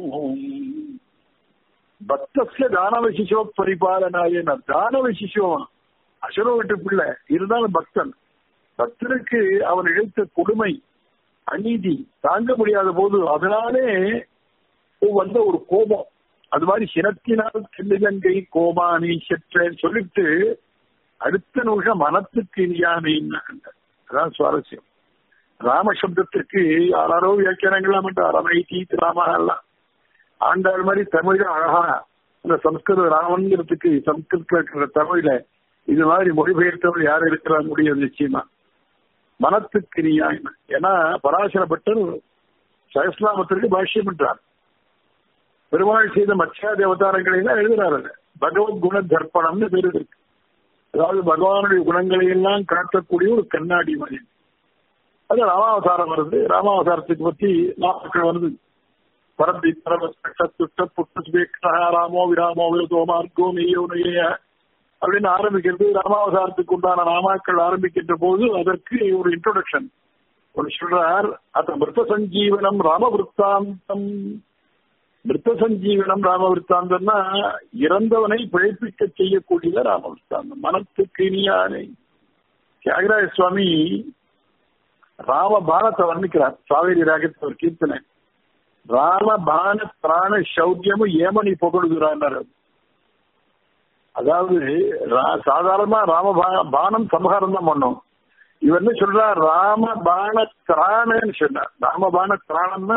பக்தசிய தானவ சிசோ பரிபாலனாய தானவ சிசுவா அசுர வீட்டு பிள்ளை இருந்தாலும் பக்தன் பக்தனுக்கு அவன் இழைத்த கொடுமை அநீதி தாங்க முடியாத போது அதனாலே வந்த ஒரு கோபம் அது மாதிரி சினத்தினால் தென்னிலங்கை கோபானி செற்றேன்னு சொல்லிட்டு அடுத்த நிமிஷம் மனத்துக்கு இனியானேன்னு அதான் சுவாரஸ்யம் ராம சப்தத்திற்கு யாராரோ வியாக்கியானங்கள்லாம் ரமை தீத் ராமா எல்லாம் ஆண்டாள் மாதிரி தமிழ்ல அழகா இந்த சம்ஸ்கிருத ராமன்கிறதுக்கு சம்ஸ்கிருத்ல இருக்கிற தமிழ்ல இது மாதிரி மொழிபெயர்த்தவர்கள் யாரும் இருக்கிற முடியாது நிச்சயமா மனத்துக்கு நியாயம் ஏன்னா பராசரப்பட்டர் சகஸ்லாமத்திற்கு பாஷ்யம் என்றார் பெருமாள் செய்த மச்சாதி அவதாரங்களை எல்லாம் எழுதுறாரு பகவத் குண தர்ப்பணம்னு பேரு இருக்கு அதாவது பகவானுடைய குணங்களை எல்லாம் காட்டக்கூடிய ஒரு கண்ணாடி மாதிரி அது ராமாவதாரம் வருது ராமாவதாரத்துக்கு பத்தி நாட்கள் வருது பரந்தி பரமஸ்துஷ்ட புஷ்ட ராமோ விராமோ விரதோ மார்க்கோ நெய்யோ நெய்ய அப்படின்னு ஆரம்பிக்கிறது ராமாவதாரத்துக்கு உண்டான ராமாக்கள் ஆரம்பிக்கின்ற போது அதற்கு ஒரு இன்ட்ரோடக்ஷன் ஒரு சொல்றார் அத்த மிருத்த சஞ்சீவனம் ராமவிருத்தாந்தம் மிருத்த சஞ்சீவனம் ராமவிருத்தாந்தம்னா இறந்தவனை பிழைப்பிக்க செய்யக்கூடிய ராமவிருத்தாந்தம் மனத்துக்கு இனியானை தியாகராஜ சுவாமி ராம பானத்தை வர்ணிக்கிறார் சாவேரி ராகத்தை ஒரு கீர்த்தனை ராம பான பிராண சௌக்கியமும் ஏமனி புகழுகிறார் அதாவது சாதாரணமா ராம பானம் சமகாரம் தான் பண்ணும் இவர் என்ன சொல்றார் ராம பான திராணன்னு சொன்னார் ராம பான திராணம்னா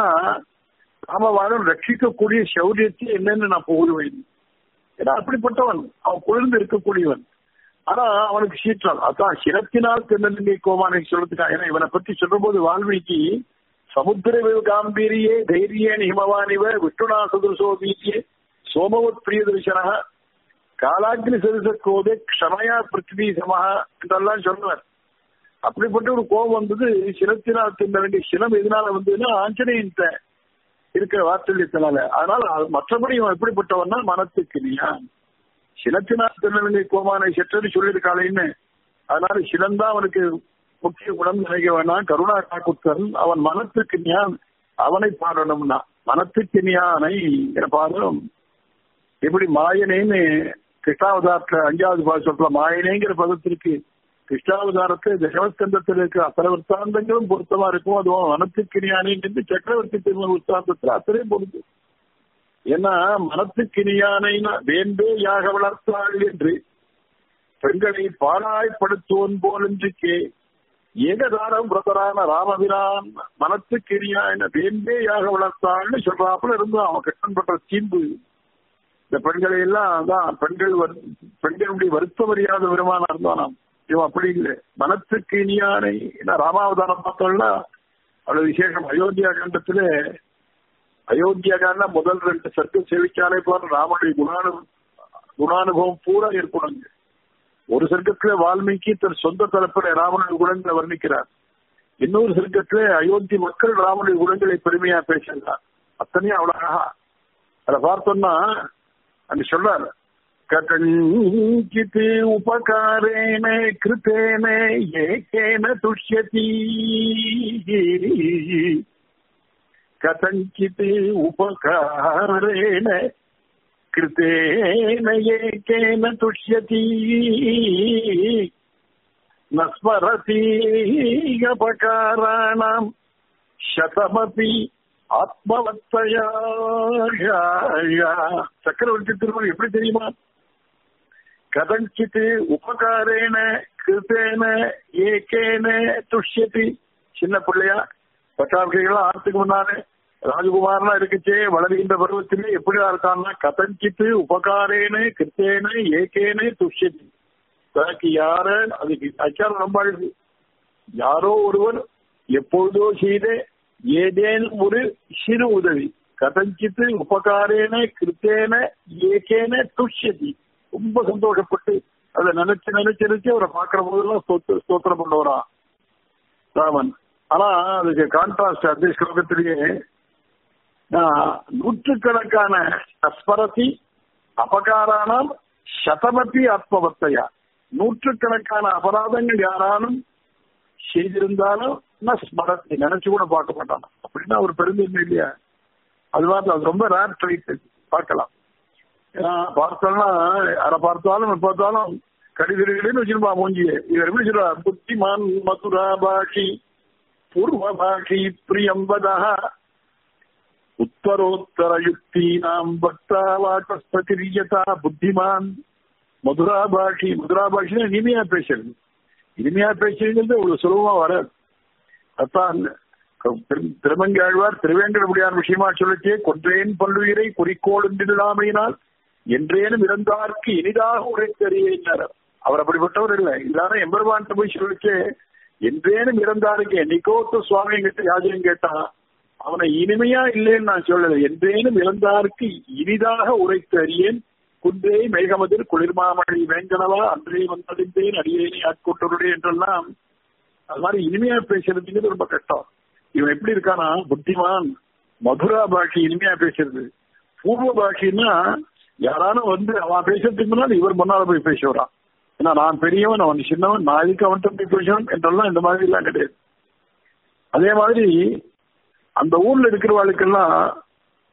ராமபானம் ரட்சிக்கக்கூடிய சௌரியத்தை என்னன்னு நான் புகழுவேன் ஏன்னா அப்படிப்பட்டவன் அவன் குளிர்ந்து இருக்கக்கூடியவன் ஆனா அவனுக்கு சீற்றம் அதான் சிரத்தினால் திருநெல்லை கோமானை சொல்றதுக்காக ஏன்னா இவனை பத்தி சொல்ற போது வால்மீகி சமுத்திர காம்பீரியே தைரியேன் ஹிமவானிவ விட்டுணா சதுரசோ வீசியே சோமவத் பிரியதர்சனா காலாக்னி சதுச கோதே க்ஷமயா பிருத்திவி சமஹா என்றெல்லாம் சொல்றார் அப்படிப்பட்ட ஒரு கோபம் வந்தது சிரத்தினால் தின்ன வேண்டிய சினம் எதனால வந்ததுன்னா ஆஞ்சநேயன் இருக்கிற வார்த்தல்யத்தினால அதனால மற்றபடி இவன் எப்படிப்பட்டவன்னா மனத்துக்கு நீயா சிலத்தினால் திருநெல்வேலி கோமானை செற்றது சொல்லியிருக்காளேன்னு அதனால சிலந்தான் அவனுக்கு முக்கிய குணம் நினைக்க வேணாம் கருணா காக்குத்தன் அவன் மனத்துக்கு ஞான் அவனை பாடணும்னா மனத்துக்கு ஞானை பாடணும் எப்படி மாயனேன்னு கிருஷ்ணாவதாரத்துல அஞ்சாவது பாசத்துல மாயனேங்கிற பதத்திற்கு கிருஷ்ணாவதாரத்தை தசமஸ்கந்தத்தில் இருக்கிற அத்தனை விற்த்தாந்தங்களும் பொருத்தமா இருக்கும் அதுவும் மனத்துக்கு ஞானிங்கிறது சக்கரவர்த்தி திருமண விற்த்தாந்தத்துல அத்தனை பொருத்து ஏன்னா மனத்துக்கினியானைனா வேண்டே யாக வளர்த்தாள் என்று பெண்களை பாராய்ப்படுத்துவோன் போல் என்று கே ஏகதாரம் பிரதரான ராமபிரான் மனத்துக்கினியான வேண்டே யாக வளர்த்தாள்னு சொல்றாப்புல இருந்து அவன் கட்டன் பண்ற தீம்பு இந்த பெண்களை எல்லாம் தான் பெண்கள் பெண்களுடைய வருத்தம் அறியாத விருமான இருந்தானாம் இவன் அப்படி இல்லை மனத்துக்கு இனியானை ராமாவதாரம் பார்த்தோம்னா அவ்வளவு விசேஷம் அயோத்தியா கண்டத்துல அயோத்தியாக்கான முதல் ரெண்டு சர்க்கம் சேவிச்சாலே போற ராமனுடைய குணானு குணானுபவம் பூரா ஏற்படுங்க ஒரு சர்க்கத்துல வால்மீகி தன் சொந்த தரப்புல ராமனுடைய குணங்களை வர்ணிக்கிறார் இன்னொரு சர்க்கத்துல அயோத்தி மக்கள் ராமனுடைய குணங்களை பெருமையா பேசுகிறார் அத்தனையும் அவ்வளவு அதை பார்த்தோம்னா அங்க சொல்றாரு கதஞ்சித் உபகாரேன கிருத்தேன ஏகேன துஷ்யதி कथञ्चित् उपकारेण कृतेन एकेन तुष्यति न स्मरति अपकाराणाम् शतमपि ஆத்மவத்தையா சக்கரவர்த்தி திருமணம் எப்படி தெரியுமா கதஞ்சித்து உபகாரேன கிருத்தேன ஏகேன துஷ்யதி சின்ன பிள்ளையா பட்டாபிஷேகம் ஆறதுக்கு முன்னாலே ராஜகுமாரனா இருக்குச்சே வளர்கின்ற பருவத்திலே எப்படியா இருக்கான்னா கதஞ்சித்து உபகாரேனே கிருத்தேனே ஏகேனே துஷ்யதி தனக்கு யார அதுக்கு அச்சாரம் ரொம்ப அழகு யாரோ ஒருவர் எப்பொழுதோ செய்த ஏதேனும் ஒரு சிறு உதவி கதஞ்சித்து உபகாரேன கிருத்தேன ஏகேன துஷ்யதி ரொம்ப சந்தோஷப்பட்டு அதை நினைச்சு நினைச்சு நினைச்சு அவரை பார்க்கிற போதெல்லாம் ஸ்தோத்திரம் பண்ணவரா ராமன் ஆனா அதுக்கு கான்ட்ராஸ்ட் அதே ஸ்லோகத்திலேயே நூற்றுக்கணக்கான அஸ்மரதி அபகாரானாம் சதமதி ஆத்மவத்தையா நூற்றுக்கணக்கான அபராதங்கள் யாராலும் செய்திருந்தாலும் ஸ்மரத்தி நினைச்சு கூட பார்க்க மாட்டான் அப்படின்னா ஒரு பெருந்தன்மை இல்லையா அது மாதிரி அது ரொம்ப ரேர் ட்ரைட் பார்க்கலாம் ஏன்னா பார்த்தோம்னா யாரை பார்த்தாலும் பார்த்தாலும் கடிதிரிகளேன்னு வச்சிருப்பா மூஞ்சியே இவர் எப்படி சொல்றா புத்திமான் மதுரா பாஷி பூர்வபாஷி பிரியம்பதா உத்தரோத்தர யுக்தீனாம் பக்தாவாட்டஸ்பதிரியதா புத்திமான் மதுரா பாஷி மதுரா பாஷினா இனிமையா பேசுறது இனிமையா பேசுறதுங்கிறது அவ்வளவு சுலபமா வராது அதான் திருமங்கி ஆழ்வார் திருவேங்கடமுடியார் விஷயமா சொல்லிச்சே கொன்றேன் பல்லுயிரை குறிக்கோள் என்றில்லாமையினால் என்றேனும் இறந்தார்க்கு இனிதாக உரைத்தறியினார் அவர் அப்படிப்பட்டவர் இல்லை எல்லாரும் எம்பெருமான் போய் சொல்லிச்சே என்றேனும் இறந்தாருக்கு என்னைக்கோத்த சுவாமி கிட்ட யாஜகம் கேட்டான் அவனை இனிமையா இல்லைன்னு நான் சொல்லல என்றேனும் இறந்தாருக்கு இனிதாக உரைத்து அறியேன் குன்றே மேகமதில் குளிர்மாமழை வேங்கனவா அன்றே வந்தறிந்தேன் அடியேனே ஆட்கொண்டருடைய என்றெல்லாம் அது மாதிரி இனிமையா பேசுறதுங்கிறது ரொம்ப கஷ்டம் இவன் எப்படி இருக்கானா புத்திமான் மதுரா பாஷை இனிமையா பேசுறது பூர்வ பாஷைன்னா யாராலும் வந்து அவன் பேசுறதுக்கு முன்னால் இவர் முன்னால போய் பேசுவான் ஏன்னா நான் பெரியவன் அவன் சின்னவன் நான் இதுக்கு அவன்கிட்ட போய் பேசுவேன் என்றெல்லாம் இந்த மாதிரி எல்லாம் கிடையாது அதே மாதிரி அந்த ஊர்ல இருக்கிறவாளுக்கெல்லாம்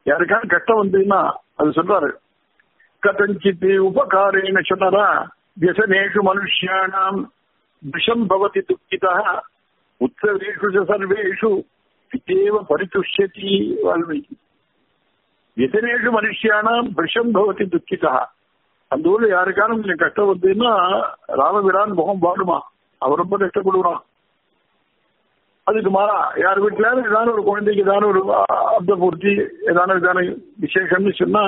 யாருக்கான கஷ்டம் வந்ததுன்னா அது சொல்றாரு கதஞ்சித் உபகாரேன்னு சொன்னாரா வியசனேஷு மனுஷியானாம் விஷம் பவதி துக்கிதா உத்தரவேஷு ச சர்வேஷு பித்தேவ பரிதுஷ்யதி வால்மீகி வியசனேஷு மனுஷியானாம் விஷம் பவதி துக்கிதா அந்த ஊர்ல யாருக்கான கொஞ்சம் கஷ்டம் வந்ததுன்னா ராமபிரான் முகம் பாடுமா அவர் ரொம்ப கஷ்டப்படுவான் அதுக்கு மாறா யார் வீட்டுல ஏதான ஒரு குழந்தைக்கு ஏதான ஒரு அப்த பூர்த்தி ஏதான ஏதான விசேஷம்னு சொன்னா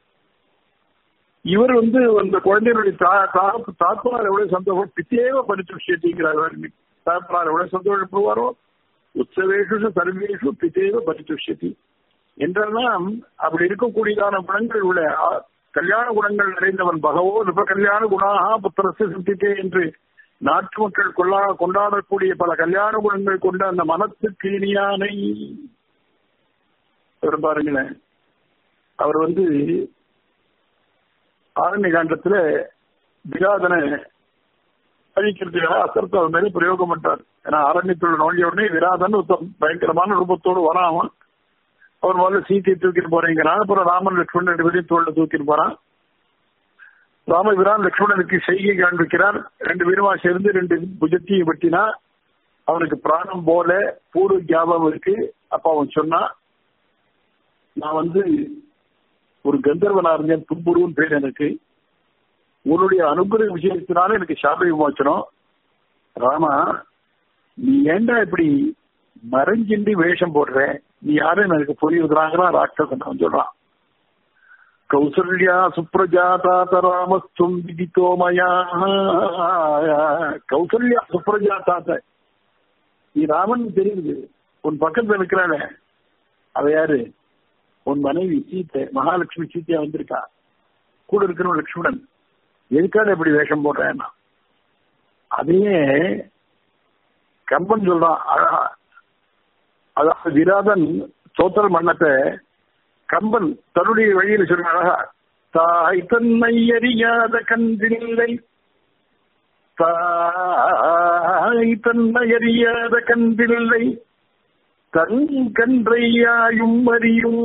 இவர் வந்து அந்த குழந்தையினுடைய தாத்தார் எவ்வளவு சந்தோஷம் பித்தேவ பரித்துஷ்யத்திங்கிறார் தாத்தார் எவ்வளவு சந்தோஷப்படுவாரோ உற்சவேஷு சர்வேஷு பித்தேவ பரித்துஷ்யத்தி என்றெல்லாம் அப்படி இருக்கக்கூடியதான குணங்கள் உள்ள கல்யாண குணங்கள் நிறைந்தவன் பகவோ நிப கல்யாண குணாகா புத்திரசு சித்தித்தே என்று நாட்டு மக்கள் கொள்ளா கொண்டாடக்கூடிய பல கல்யாண குணங்கள் கொண்ட அந்த மனத்துக்கு இனியானை பாருங்களேன் அவர் வந்து ஆரண்ய காண்டத்துல விராதனை அழிக்கிறதுக்காக அசரத்தை அவர் மேலே பிரயோகம் பண்றார் ஏன்னா அரண்யத்தோட நோண்டிய உடனே விராதன் பயங்கரமான ரூபத்தோடு வராம அவர் முதல்ல சீத்தையை தூக்கிட்டு போறீங்கிறான் அப்புறம் ராமன் லட்சுமணன் ரெண்டு பேரையும் தோல்ல தூக்கிட்டு போறான் ராமபிரான் லட்சுமணனுக்கு செய்கை காண்பிக்கிறார் ரெண்டு பேருமா சேர்ந்து ரெண்டு புஜத்தையும் வெட்டினா அவனுக்கு பிராணம் போல பூர்வ ஞாபகம் இருக்கு அப்ப அவன் சொன்னா நான் வந்து ஒரு கந்தர்வனா இருந்தேன் தும்புருவன் பேர் எனக்கு உன்னுடைய அனுகிரக விஷயத்தினால எனக்கு சாப விமோச்சனம் ராமா நீ ஏண்டா இப்படி மறைஞ்சின்றி வேஷம் போடுற நீ யாரும் எனக்கு புரியுதுறாங்களா ராட்சசன் அவன் சொல்றான் கௌசல்யா சுப்ரஜாதாத ராமஸ்தும் விதித்தோமயா கௌசல்யா சுப்ரஜாதாத்த நீ ராமன் தெரியுது உன் பக்கத்துல இருக்கிறானே அவ யாரு உன் மனைவி சீத்தை மகாலட்சுமி சீத்தையா வந்திருக்கா கூட இருக்கிறவன் லட்சுமணன் எதுக்காக இப்படி வேஷம் போடுறேன்னா அதையே கம்பன் சொல்றான் அழகா அதாவது விராதன் தோத்தல் மன்னத்தை கம்பன் தன்னுடைய வழியில் சொல்ற அழகா தாய் தன்னை அறியாத கன்றில்லை தாய் தன்னை அறியாத கன்றில்லை தன் கன்றையாயும் அறியும்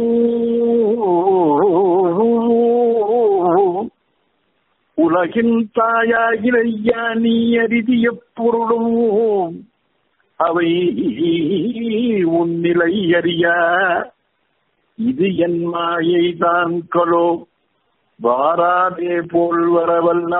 உலகின் தாயாகிலையா நீ அரிதிய பொருளும் அவை உன்னிலை அறியா இது என் மாயை தான் கொலோ வாராதே போல் வரவல்ல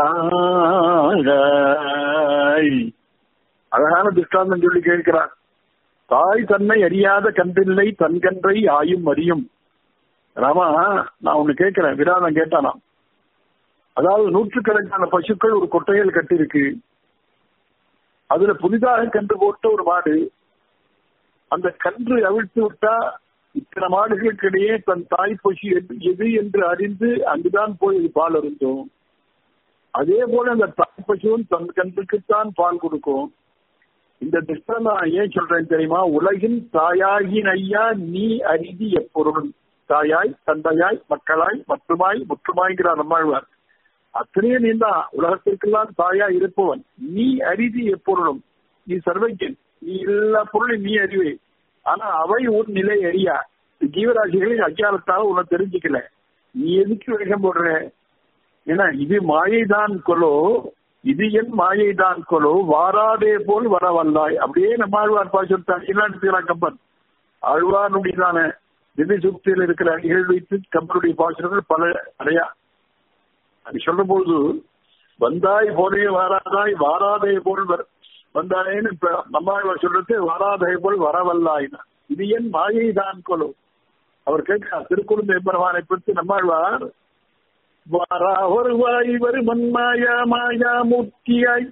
அழகான திருஷ்டாந்தம் சொல்லி கேட்கிறார் தாய் தன்னை அறியாத கன்றில்லை தன் கன்றை ஆயும் அறியும் ராமா நான் ஒண்ணு கேட்கிறேன் விராதம் கேட்டானா அதாவது நூற்றுக்கணக்கான பசுக்கள் ஒரு கொட்டையில் கட்டிருக்கு அதுல புதிதாக கன்று போட்ட ஒரு மாடு அந்த கன்று அவிழ்த்து விட்டா இத்தனை மாடுகளுக்கு இடையே தன் தாய் பசு எது என்று அறிந்து அங்குதான் போய் இது பால் அருந்தும் அதே போல அந்த தாய் பசுவும் தன் கன்றுக்குத்தான் பால் கொடுக்கும் இந்த திட்டம் நான் ஏன் சொல்றேன் தெரியுமா உலகின் தாயாகின் ஐயா நீ அரிதி எப்பொருள் தாயாய் தந்தையாய் மக்களாய் மற்றுமாய் முற்றுமாய்கிறார் நம்மாழ்வார் அத்தனையே நீ தான் உலகத்திற்கெல்லாம் தாயா இருப்பவன் நீ அரிதி எப்பொருளும் நீ சர்வஜன் நீ எல்லா பொருளையும் நீ அறிவே ஆனா அவை உன் நிலை அறியா ஜீவராசிகளின் அஜாலத்தால உன்னை தெரிஞ்சுக்கல நீ எதுக்கு வேஷம் போடுற ஏன்னா இது மாயைதான் கொலோ இது என் மாயைதான் கொலோ வாராதே போல் வர வந்தாய் அப்படியே நம்ம ஆழ்வார் பாசுத்தான் என்ன கம்பன் ஆழ்வாருடையதான திவ்ய சுக்தியில் இருக்கிற அடிகள் வைத்து கம்பனுடைய பாசுரங்கள் பல அடையா அது சொல்லும் பொழுது வந்தாய் போலே வாராதாய் வாராதே போல் வந்தாயேன்னு இப்ப நம்மாழ்வார் சொல்றது வாராதே போல் வரவல்லாயினா இது என் மாயை தான் கொலோ அவர் கேட்கிறார் திருக்குழுந்த எம்பெருமானை பற்றி நம்மாழ்வார் வாரா வருவாய் வருமன் மாயா மாயா மூர்த்தியாய்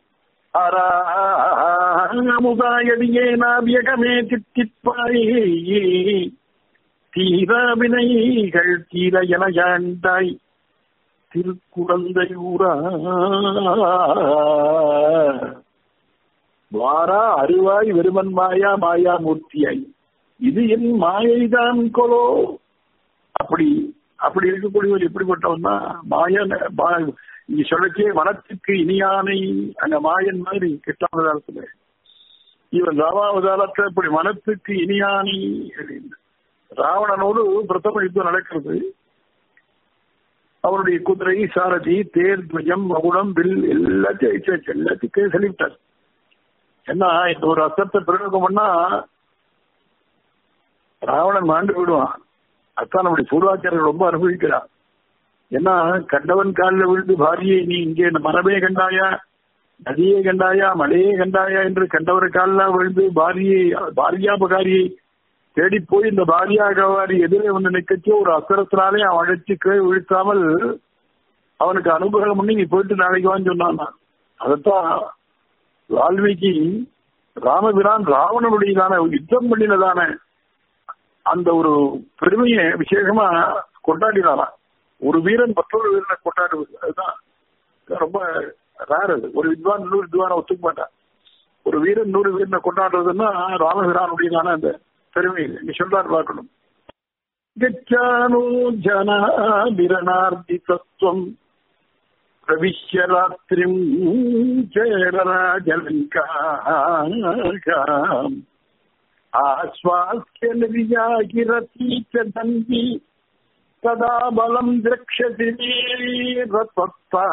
அமுதாயடியே நாவியகமே தித்திப்பாய் தீராவினைகள் தீர என யாண்டாய் திருக்குழந்தையூரா வாரா அருவாய் வெறுமன் மாயா மாயா மூர்த்தியாய் இது என் மாயைதான் கொலோ அப்படி அப்படி இருக்கக்கூடியவர் எப்படிப்பட்டவன்னா மாயன் நீ சொல்லச்சே வனத்துக்கு இனியானை அங்க மாயன் மாதிரி கிட்டாவதாரத்துல இவன் ராமாவதாரத்தை இப்படி மனத்துக்கு இனியானை அப்படின்னு ராவணனோடு பிரதம யுத்தம் நடக்கிறது அவருடைய குதிரை சாரதி தேர் துவஜம் மகுடம் வில் எல்லாத்தையும் அழிச்சாச்சு எல்லாத்தையும் சொல்லிவிட்டார் என்ன இந்த ஒரு அஸ்திரத்தை பிரயோகம் பண்ணா ராவணன் மாண்டு விடுவான் அதான் நம்முடைய பூர்வாச்சாரர்கள் ரொம்ப அனுபவிக்கிறான் ஏன்னா கண்டவன் காலில் விழுந்து பாரியை நீ இங்கே மரமே கண்டாயா நதியே கண்டாயா மலையே கண்டாயா என்று கண்டவர் காலில் விழுந்து பாரியை பாரியாபகாரியை தேடி போய் இந்த பாரியாகவாரி எதிரே வந்து நிக்கச்சு ஒரு அசரத்தினாலே அவன் அழைச்சு கீழே விழுத்தாமல் அவனுக்கு அனுகிரகம் பண்ணி நீ போயிட்டு நாளைக்கு வான்னு சொன்னான் அதைத்தான் வால்மீகி ராமபிரான் ராவணனுடையதான யுத்தம் பண்ணினதான அந்த ஒரு பெருமையை விசேஷமா கொண்டாடினாராம் ஒரு வீரன் மற்றொரு வீரனை கொண்டாடுவது அதுதான் ரொம்ப ரேர் அது ஒரு வித்வான் இன்னொரு வித்வான ஒத்துக்க மாட்டான் ஒரு வீரன் நூறு வீரனை கொண்டாடுறதுன்னா ராமபிரானுடையதான அந்த பெருமை நீ சொல்றாரு பார்க்கணும் கச்சானோ ஜனாபிரணார்த்தி தத்துவம் பிரவிஷ்ய ராத்திரிம் சேரராஜலங்காம் ஆஸ்வாஸ்ய நிரியாகிரதி தந்தி ததா பலம் திரக்ஷதி ரத்தா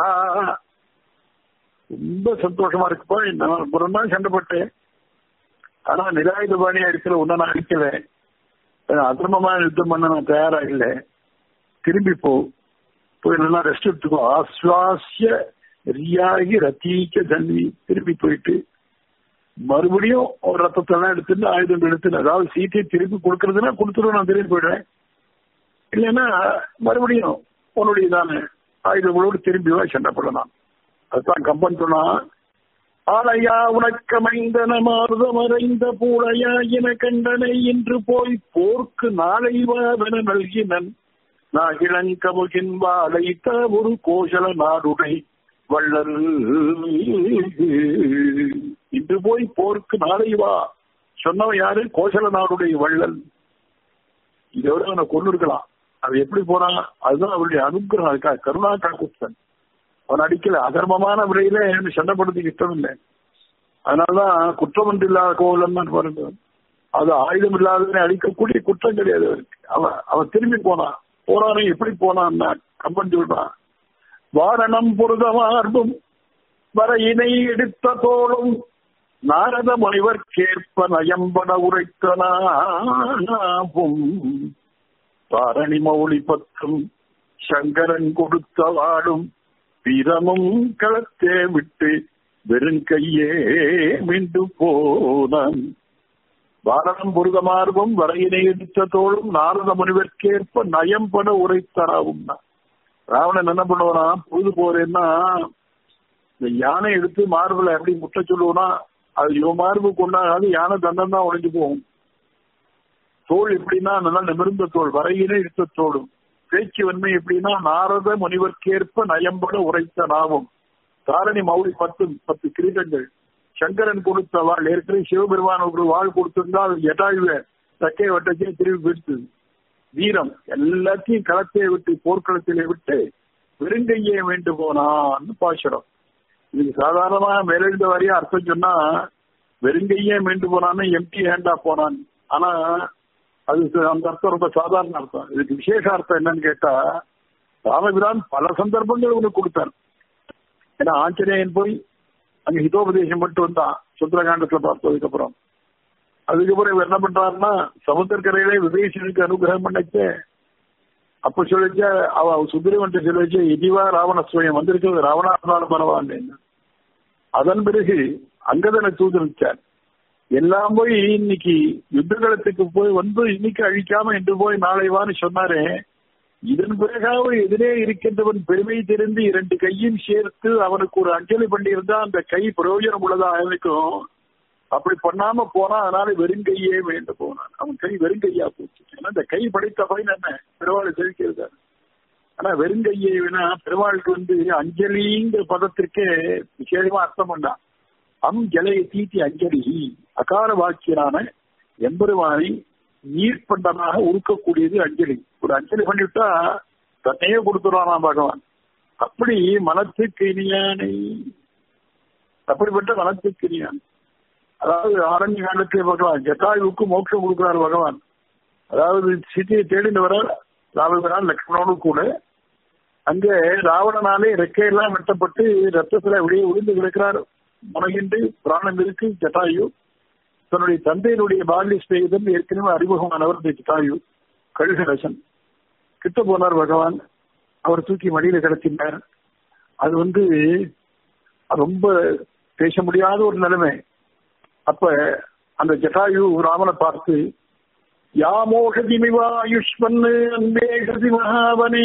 ரொம்ப சந்தோஷமா இருக்குப்பா நான் ஒரு நாள் சண்டைப்பட்டேன் ஆனா நிராயுத பாணியா இருக்கிற ஒன்ன நான் அடிக்கல அதர்மமா யுத்தம் பண்ண நான் தயாரா இல்லை திரும்பி போ போய் நல்லா ரெஸ்ட் எடுத்துக்கோ ஆஸ்வாசிய ரியாகி ரத்தீக்க தன்வி திரும்பி போயிட்டு மறுபடியும் ஒரு ரத்தத்தெல்லாம் எடுத்துட்டு ஆயுதம் எடுத்து அதாவது சீட்டை திருப்பி கொடுக்கறதுன்னா கொடுத்துருவோம் நான் திரும்பி போயிடுவேன் இல்லைன்னா மறுபடியும் உன்னுடையதான ஆயுதங்களோடு திரும்பி வா சண்டை பண்ணலாம் அதுதான் கம்பன் சொன்னா ஆலையா உனக்கமைந்தன மாறுதமறைந்த பூழையா என கண்டனை இன்று போய் போர்க்கு நாளை வாவென நல்கினன் நாகிழங்கமுகின் வாழைத்த ஒரு கோஷல நாடுடை வள்ளல் இன்று போய் போருக்கு நாளை வா சொன்னவன் யாரு கோசல நாடுடைய வள்ளல் இதோட அவனை கொண்டு இருக்கலாம் அது எப்படி போனான் அதுதான் அவருடைய அனுகிரகம் அதுக்காக கருணா காக்குத்தன் அவன் அடிக்கல அதர்மமான முறையில எனக்கு சண்டைப்படுறதுக்கு இஷ்டம் இல்லை அதனாலதான் குற்றம் இல்லாத கோவிலன்னு பாருங்க அது ஆயுதம் இல்லாதவனை அழிக்கக்கூடிய குற்றம் கிடையாது அவருக்கு அவன் அவன் திரும்பி போனான் போறானே எப்படி போனான்னா கம்பன் சொல்றான் வாரணம் புருதமார்பும் வர இணை எடுத்த தோளும் நாரத முனிவர்க்கேற்ப நயம்பட உரைத்தனாகும் தாரணி மௌலி பத்தும் சங்கரன் கொடுத்த வாடும் பிரமும் களத்தே விட்டு வெறுங்கையே மீண்டு போனான் பாரதம் புருகமார்பும் வரையினை எடுத்த தோளும் நாரத முனிவர்க்கேற்ப நயம்பட உரைத்தராகும் ராவணன் என்ன பண்ணுவானா பொழுது போறேன்னா இந்த யானை எடுத்து மார்பில் எப்படி முட்டை சொல்லுவோம்னா அது இவன் மார்பு கொண்டாடாது யானை தண்டம் தான் உடைஞ்சு போகும் தோல் எப்படின்னா நல்லா நிமிர்ந்த தோல் வரையிலே எடுத்த தோடும் பேச்சு வன்மை எப்படின்னா நாரத முனிவர்க்கேற்ப நயம்பட உரைத்த நாவும் தாரணி மௌலி பத்து பத்து கிரீடங்கள் சங்கரன் கொடுத்த வாழ் ஏற்கனவே சிவபெருமான் ஒரு வாழ் கொடுத்திருந்தா அது எட்டாழ்வ தக்கை வட்டத்தையும் திரும்பி விடுத்து வீரம் எல்லாத்தையும் களத்தை விட்டு போர்க்களத்திலே விட்டு வெறுங்கையே வேண்டு போனான்னு பாசுரம் இதுக்கு சாதாரணமா மேலெழுந்த வரையும் அர்த்தம் சொன்னா வெறுங்கையே மீண்டு போனான்னு எம்டி ஹேண்டா போனான் ஆனா அது அந்த அர்த்தம் ரொம்ப சாதாரண அர்த்தம் இதுக்கு விசேஷ அர்த்தம் என்னன்னு கேட்டா ராமபிரான் பல சந்தர்ப்பங்கள் உனக்கு கொடுத்தார் ஏன்னா ஆஞ்சநேயன் போய் அங்க ஹிதோபதேசம் மட்டும் வந்தான் சுந்தரகாண்டத்துல பார்த்ததுக்கு அப்புறம் அதுக்கப்புறம் இவர் என்ன பண்றாருன்னா சமுத்திரக்கரையிலே விபீஷனுக்கு அனுகிரகம் பண்ணச்சே அப்ப சொல்லிச்ச அவ சுக்ரீவன் சொல்லிச்சு இதுவா ராவணஸ்வயம் வந்திருக்கிறது ராவணாவதாரம் பரவாயில்ல அதன் பிறகு அங்கதனை தூதரிச்சார் எல்லாம் போய் இன்னைக்கு யுத்தகலத்துக்கு போய் வந்து இன்னைக்கு அழிக்காம என்று போய் நாளை வான்னு சொன்னாரே இதன் பிறகாவது எதிரே இருக்கின்றவன் பெருமை தெரிந்து இரண்டு கையும் சேர்த்து அவனுக்கு ஒரு அஞ்சலி பண்ணியிருந்தா அந்த கை பிரயோஜனம் உள்ளதா இருக்கும் அப்படி பண்ணாம போனா அதனால வெறுங்கையே வேண்டு போனான் அவன் கை வெறுங்கையா போச்சு ஏன்னா இந்த கை படைத்த பயன் என்ன பெருவாள் செலுக்கிறது ஆனா வெறுங்கையை வேணா பெருவாளுக்கு வந்து அஞ்சலிங்கிற பதத்திற்கே விசேஷமா அர்த்தம் பண்ணான் அம் ஜலையை தீட்டி அஞ்சலி அகார வாக்கியனான எம்பெருமானை நீர்ப்பண்டமாக உருக்கக்கூடியது அஞ்சலி ஒரு அஞ்சலி பண்ணிவிட்டா தன்னையே கொடுத்துருவானா பகவான் அப்படி மனத்துக்கு இனியானை அப்படிப்பட்ட மனத்துக்கு இனியான் அதாவது ஆரண்ய காலத்தில் பகவான் ஜட்டாயுவுக்கு மோட்சம் கொடுக்கிறார் பகவான் அதாவது சீதையை தேடின்னு வர ராமபிரான் லக்ஷ்மணோடு கூட அங்கே ராவணனாலே ரெக்கையெல்லாம் வெட்டப்பட்டு ரத்தத்துல வெளியே விழுந்து கிடக்கிறார் முனைகின்று பிராணம் இருக்கு ஜட்டாயு தன்னுடைய தந்தையினுடைய பால்ய ஸ்நேகிதன் ஏற்கனவே அறிமுகமானவர் இந்த ஜட்டாயு கழுகரசன் கிட்ட போனார் பகவான் அவர் தூக்கி மடியில கிடத்தினார் அது வந்து ரொம்ப பேச முடியாத ஒரு நிலைமை அப்ப அந்த ஜட்டாயு ராமனை பார்த்து யாமோகதிமிவா ஆயுஷ்மன்னு அன்பேகதி மகாவனி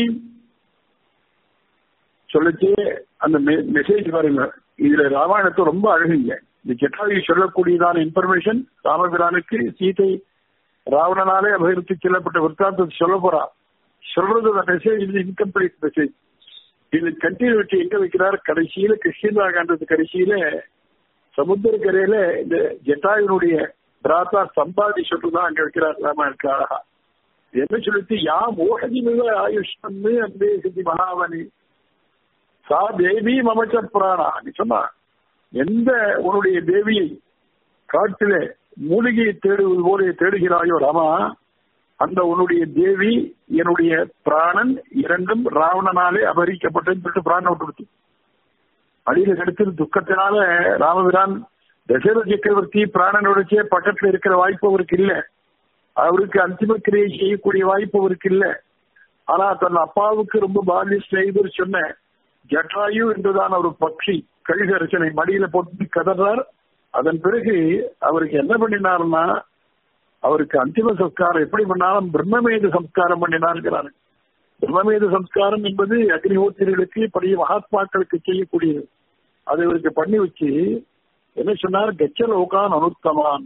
சொல்லிச்சு அந்த மெசேஜ் பாருங்க இதுல ராமாயணத்தை ரொம்ப அழகுங்க இந்த ஜட்டாயு சொல்லக்கூடியதான இன்ஃபர்மேஷன் ராமபிரானுக்கு சீதை ராவணனாலே அபகரித்து செல்லப்பட்ட விற்த்தாந்தத்தை சொல்ல போறா சொல்றது அந்த மெசேஜ் இது இன்கம்ப்ளீட் மெசேஜ் இது கண்டினியூட்டி எங்க வைக்கிறார் கடைசியில கிருஷ்ணா காண்டத்து கடைசியில சமுத்திரக்கரையில இந்த ஜட்டாயுனுடைய பிராத்தா சம்பாதி சொல்றதுதான் அங்க வைக்கிறார் ராமாயணத்துக்கு அழகா என்ன சொல்லிட்டு யா மோகதிமிக ஆயுஷ்மன்னு அன்பே சித்தி மகாவனி சா தேவி மமச்ச புராணா நீ சொன்னா எந்த உன்னுடைய தேவியை காட்டிலே மூலிகையை தேடுவது போல தேடுகிறாயோ ராமா அந்த உன்னுடைய தேவி என்னுடைய பிராணன் இரண்டும் ராவணனாலே அபகரிக்கப்பட்டதுன்னு சொல்லிட்டு பிராணம் விட்டு கொடுத்து அடியில கிடைச்சது துக்கத்தினால ராமபிரான் தசரத சக்கரவர்த்தி பிராணனுடைய பக்கத்துல இருக்கிற வாய்ப்பு அவருக்கு இல்ல அவருக்கு அந்திம கிரியை செய்யக்கூடிய வாய்ப்பு அவருக்கு இல்ல ஆனா தன் அப்பாவுக்கு ரொம்ப பாலிய ஸ்நேகிதர் சொன்ன ஜட்டாயு என்றுதான் ஒரு பட்சி கழுகரசனை மடியில போட்டு கதறார் அதன் பிறகு அவருக்கு என்ன பண்ணினார்னா அவருக்கு அந்திம சம்ஸ்காரம் எப்படி பண்ணாலும் பிரம்மமேத சம்ஸ்காரம் பண்ணினார்கிறார் பிரம்மமேத சம்ஸ்காரம் என்பது அக்னிஹோத்திரிகளுக்கு பழைய மகாத்மாக்களுக்கு செய்யக்கூடியது அதை இவருக்கு பண்ணி வச்சு என்ன சொன்னார் கச்ச லோகான் அனுத்தமான்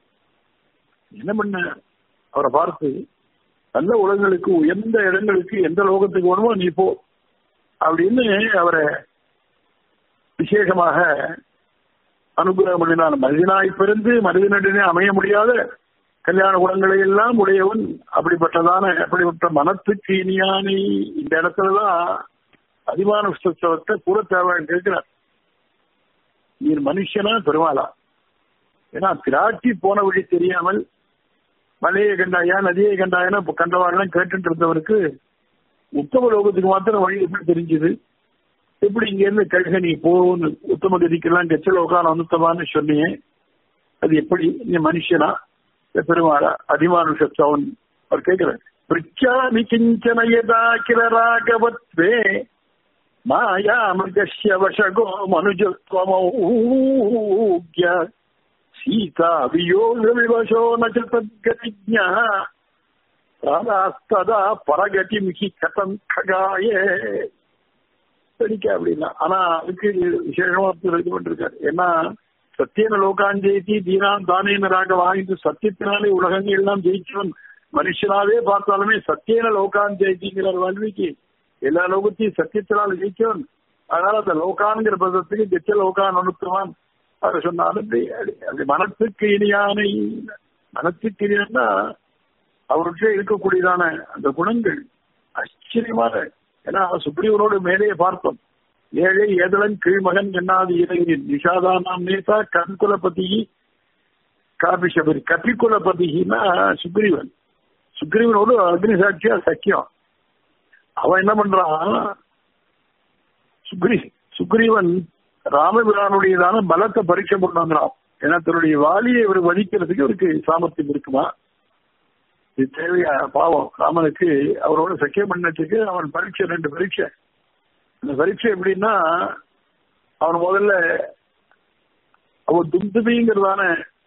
என்ன பண்ண அவரை பார்த்து நல்ல உலகங்களுக்கு உயர்ந்த இடங்களுக்கு எந்த லோகத்துக்கு வேணுமோ நீ போ அப்படின்னு அவரை விசேஷமாக அனுகிரகம் பண்ணினான் மனிதனாய் பிறந்து மனிதனிடனே அமைய முடியாத கல்யாண குணங்களை எல்லாம் உடையவன் அப்படிப்பட்டதான அப்படிப்பட்ட மனத்துக்கு இனியானி இந்த இடத்துலதான் அதிமான உற்சவத்தை கூட தேவைன்னு கேட்கிறார் நீ மனுஷனா பெருமாளா ஏன்னா பிராட்டி போன வழி தெரியாமல் மலையை கண்டாயா நதியை கண்டாயனா கண்டவாடெல்லாம் கேட்டுட்டு இருந்தவருக்கு உத்தம லோகத்துக்கு மாத்திரம் வழி எப்படி தெரிஞ்சது எப்படி இங்க இருந்து கழுக நீ போன்னு உத்தம கதிக்கெல்லாம் கச்ச லோகான அனுத்தமான்னு சொன்னீங்க அது எப்படி நீ மனுஷனா பெருமாளா அதிமானுஷத்தவன் அவர் கேட்கிறார் பிரிச்சாமி கிஞ்சன யதா கில ராகவத்வே மாயா மிருகஸ்ய வசகோ மனுஜத்வமௌக்ய சீதா வியோக விவசோ நச்ச தத்கதிஜ்ஞா ராதாஸ்ததா பரகதி மிகி கதம் ககாயே படிக்க அப்படின்னா ஆனா அதுக்கு விசேஷமா இருக்காரு ஏன்னா சத்தியன லோகாஞ்செய்தி தீனாம் தானேன ராகவா என்று சத்தியத்தினாலே உலகங்கள் எல்லாம் ஜெயிச்சவன் மனுஷனாவே பார்த்தாலுமே சத்தியன லோகாஞ்செய்திங்கிறார் வால்மீகி எல்லா லோகத்தையும் சத்தியத்தினால் ஜெயிச்சவன் அதனால அந்த லோகான்கிற பதத்துக்கு கெச்ச லோகான் அனுத்துவான் அதை சொன்னாலும் அப்படி மனத்துக்கு இனியானை மனத்துக்கு இனியான்னா அவருக்கே இருக்கக்கூடியதான அந்த குணங்கள் ஆச்சரியமான ஏன்னா சுப்ரீவனோடு மேலே பார்த்தோம் ஏழை ஏதலன் கீழ்மகன் என்னாது இளைஞன் நிஷாதானாம் நேதா கண்குலபதி காபிஷபரி கபிகுலபதினா சுக்ரீவன் சுக்ரீவனோடு அக்னி சாட்சியா சக்கியம் அவன் என்ன பண்றான் சுக்ரி சுக்ரீவன் ராமபிரானுடையதான பலத்தை பரீட்சை கொண்டு வந்துடான் ஏன்னா தன்னுடைய வாலியை இவர் வதிக்கிறதுக்கு இவருக்கு சாமர்த்தியம் இருக்குமா இது தேவையா பாவம் ராமனுக்கு அவரோட சக்கியம் பண்ணதுக்கு அவன் பரீட்சை ரெண்டு பரீட்சை அந்த பரீட்சை எப்படின்னா அவன் முதல்ல அவன் துந்துபிங்கிறதான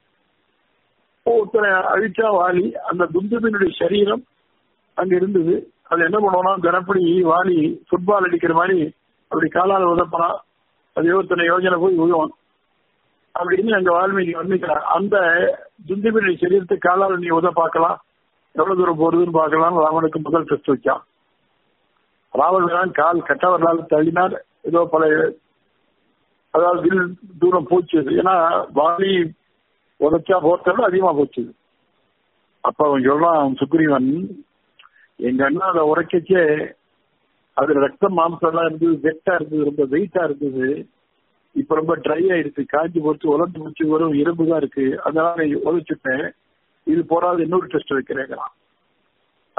ஒருத்தனை அழிச்சா வாலி அந்த துந்துபினுடைய சரீரம் அங்க இருந்தது அது என்ன பண்ணுவோம்னா தினப்படி வாலி ஃபுட்பால் அடிக்கிற மாதிரி அப்படி காலால் உதப்பறான் அது இருபத்தனை யோஜனை போய் விழுவான் அப்படின்னு அங்க வால்மீகி வர்ணிக்கிறான் அந்த துந்துபினுடைய சரீரத்தை காலால் நீ உத பார்க்கலாம் எவ்வளவு தூரம் போறதுன்னு பார்க்கலாம் ராமனுக்கு முதல் டெஸ்ட் வச்சான் ராவணன் கால் கட்டவர்களால் தள்ளினார் ஏதோ பல அதாவது வில் தூரம் போச்சு ஏன்னா வாலி உதச்சா போர்த்தோட அதிகமா போச்சு அப்ப அவன் சொல்றான் சுக்ரீவன் எங்க அண்ணா அதை உரைக்கச்சே அதுல ரத்தம் மாம்சம் எல்லாம் இருந்தது வெட்டா இருந்தது ரொம்ப வெயிட்டா இருந்தது இப்ப ரொம்ப ட்ரை ஆயிடுச்சு காஞ்சி போச்சு உலர்ந்து போச்சு வரும் இரும்பு தான் இருக்கு அதனால உழைச்சுட்டேன் இது போறாது இன்னொரு டெஸ்ட் வைக்கிறேங்கிறான்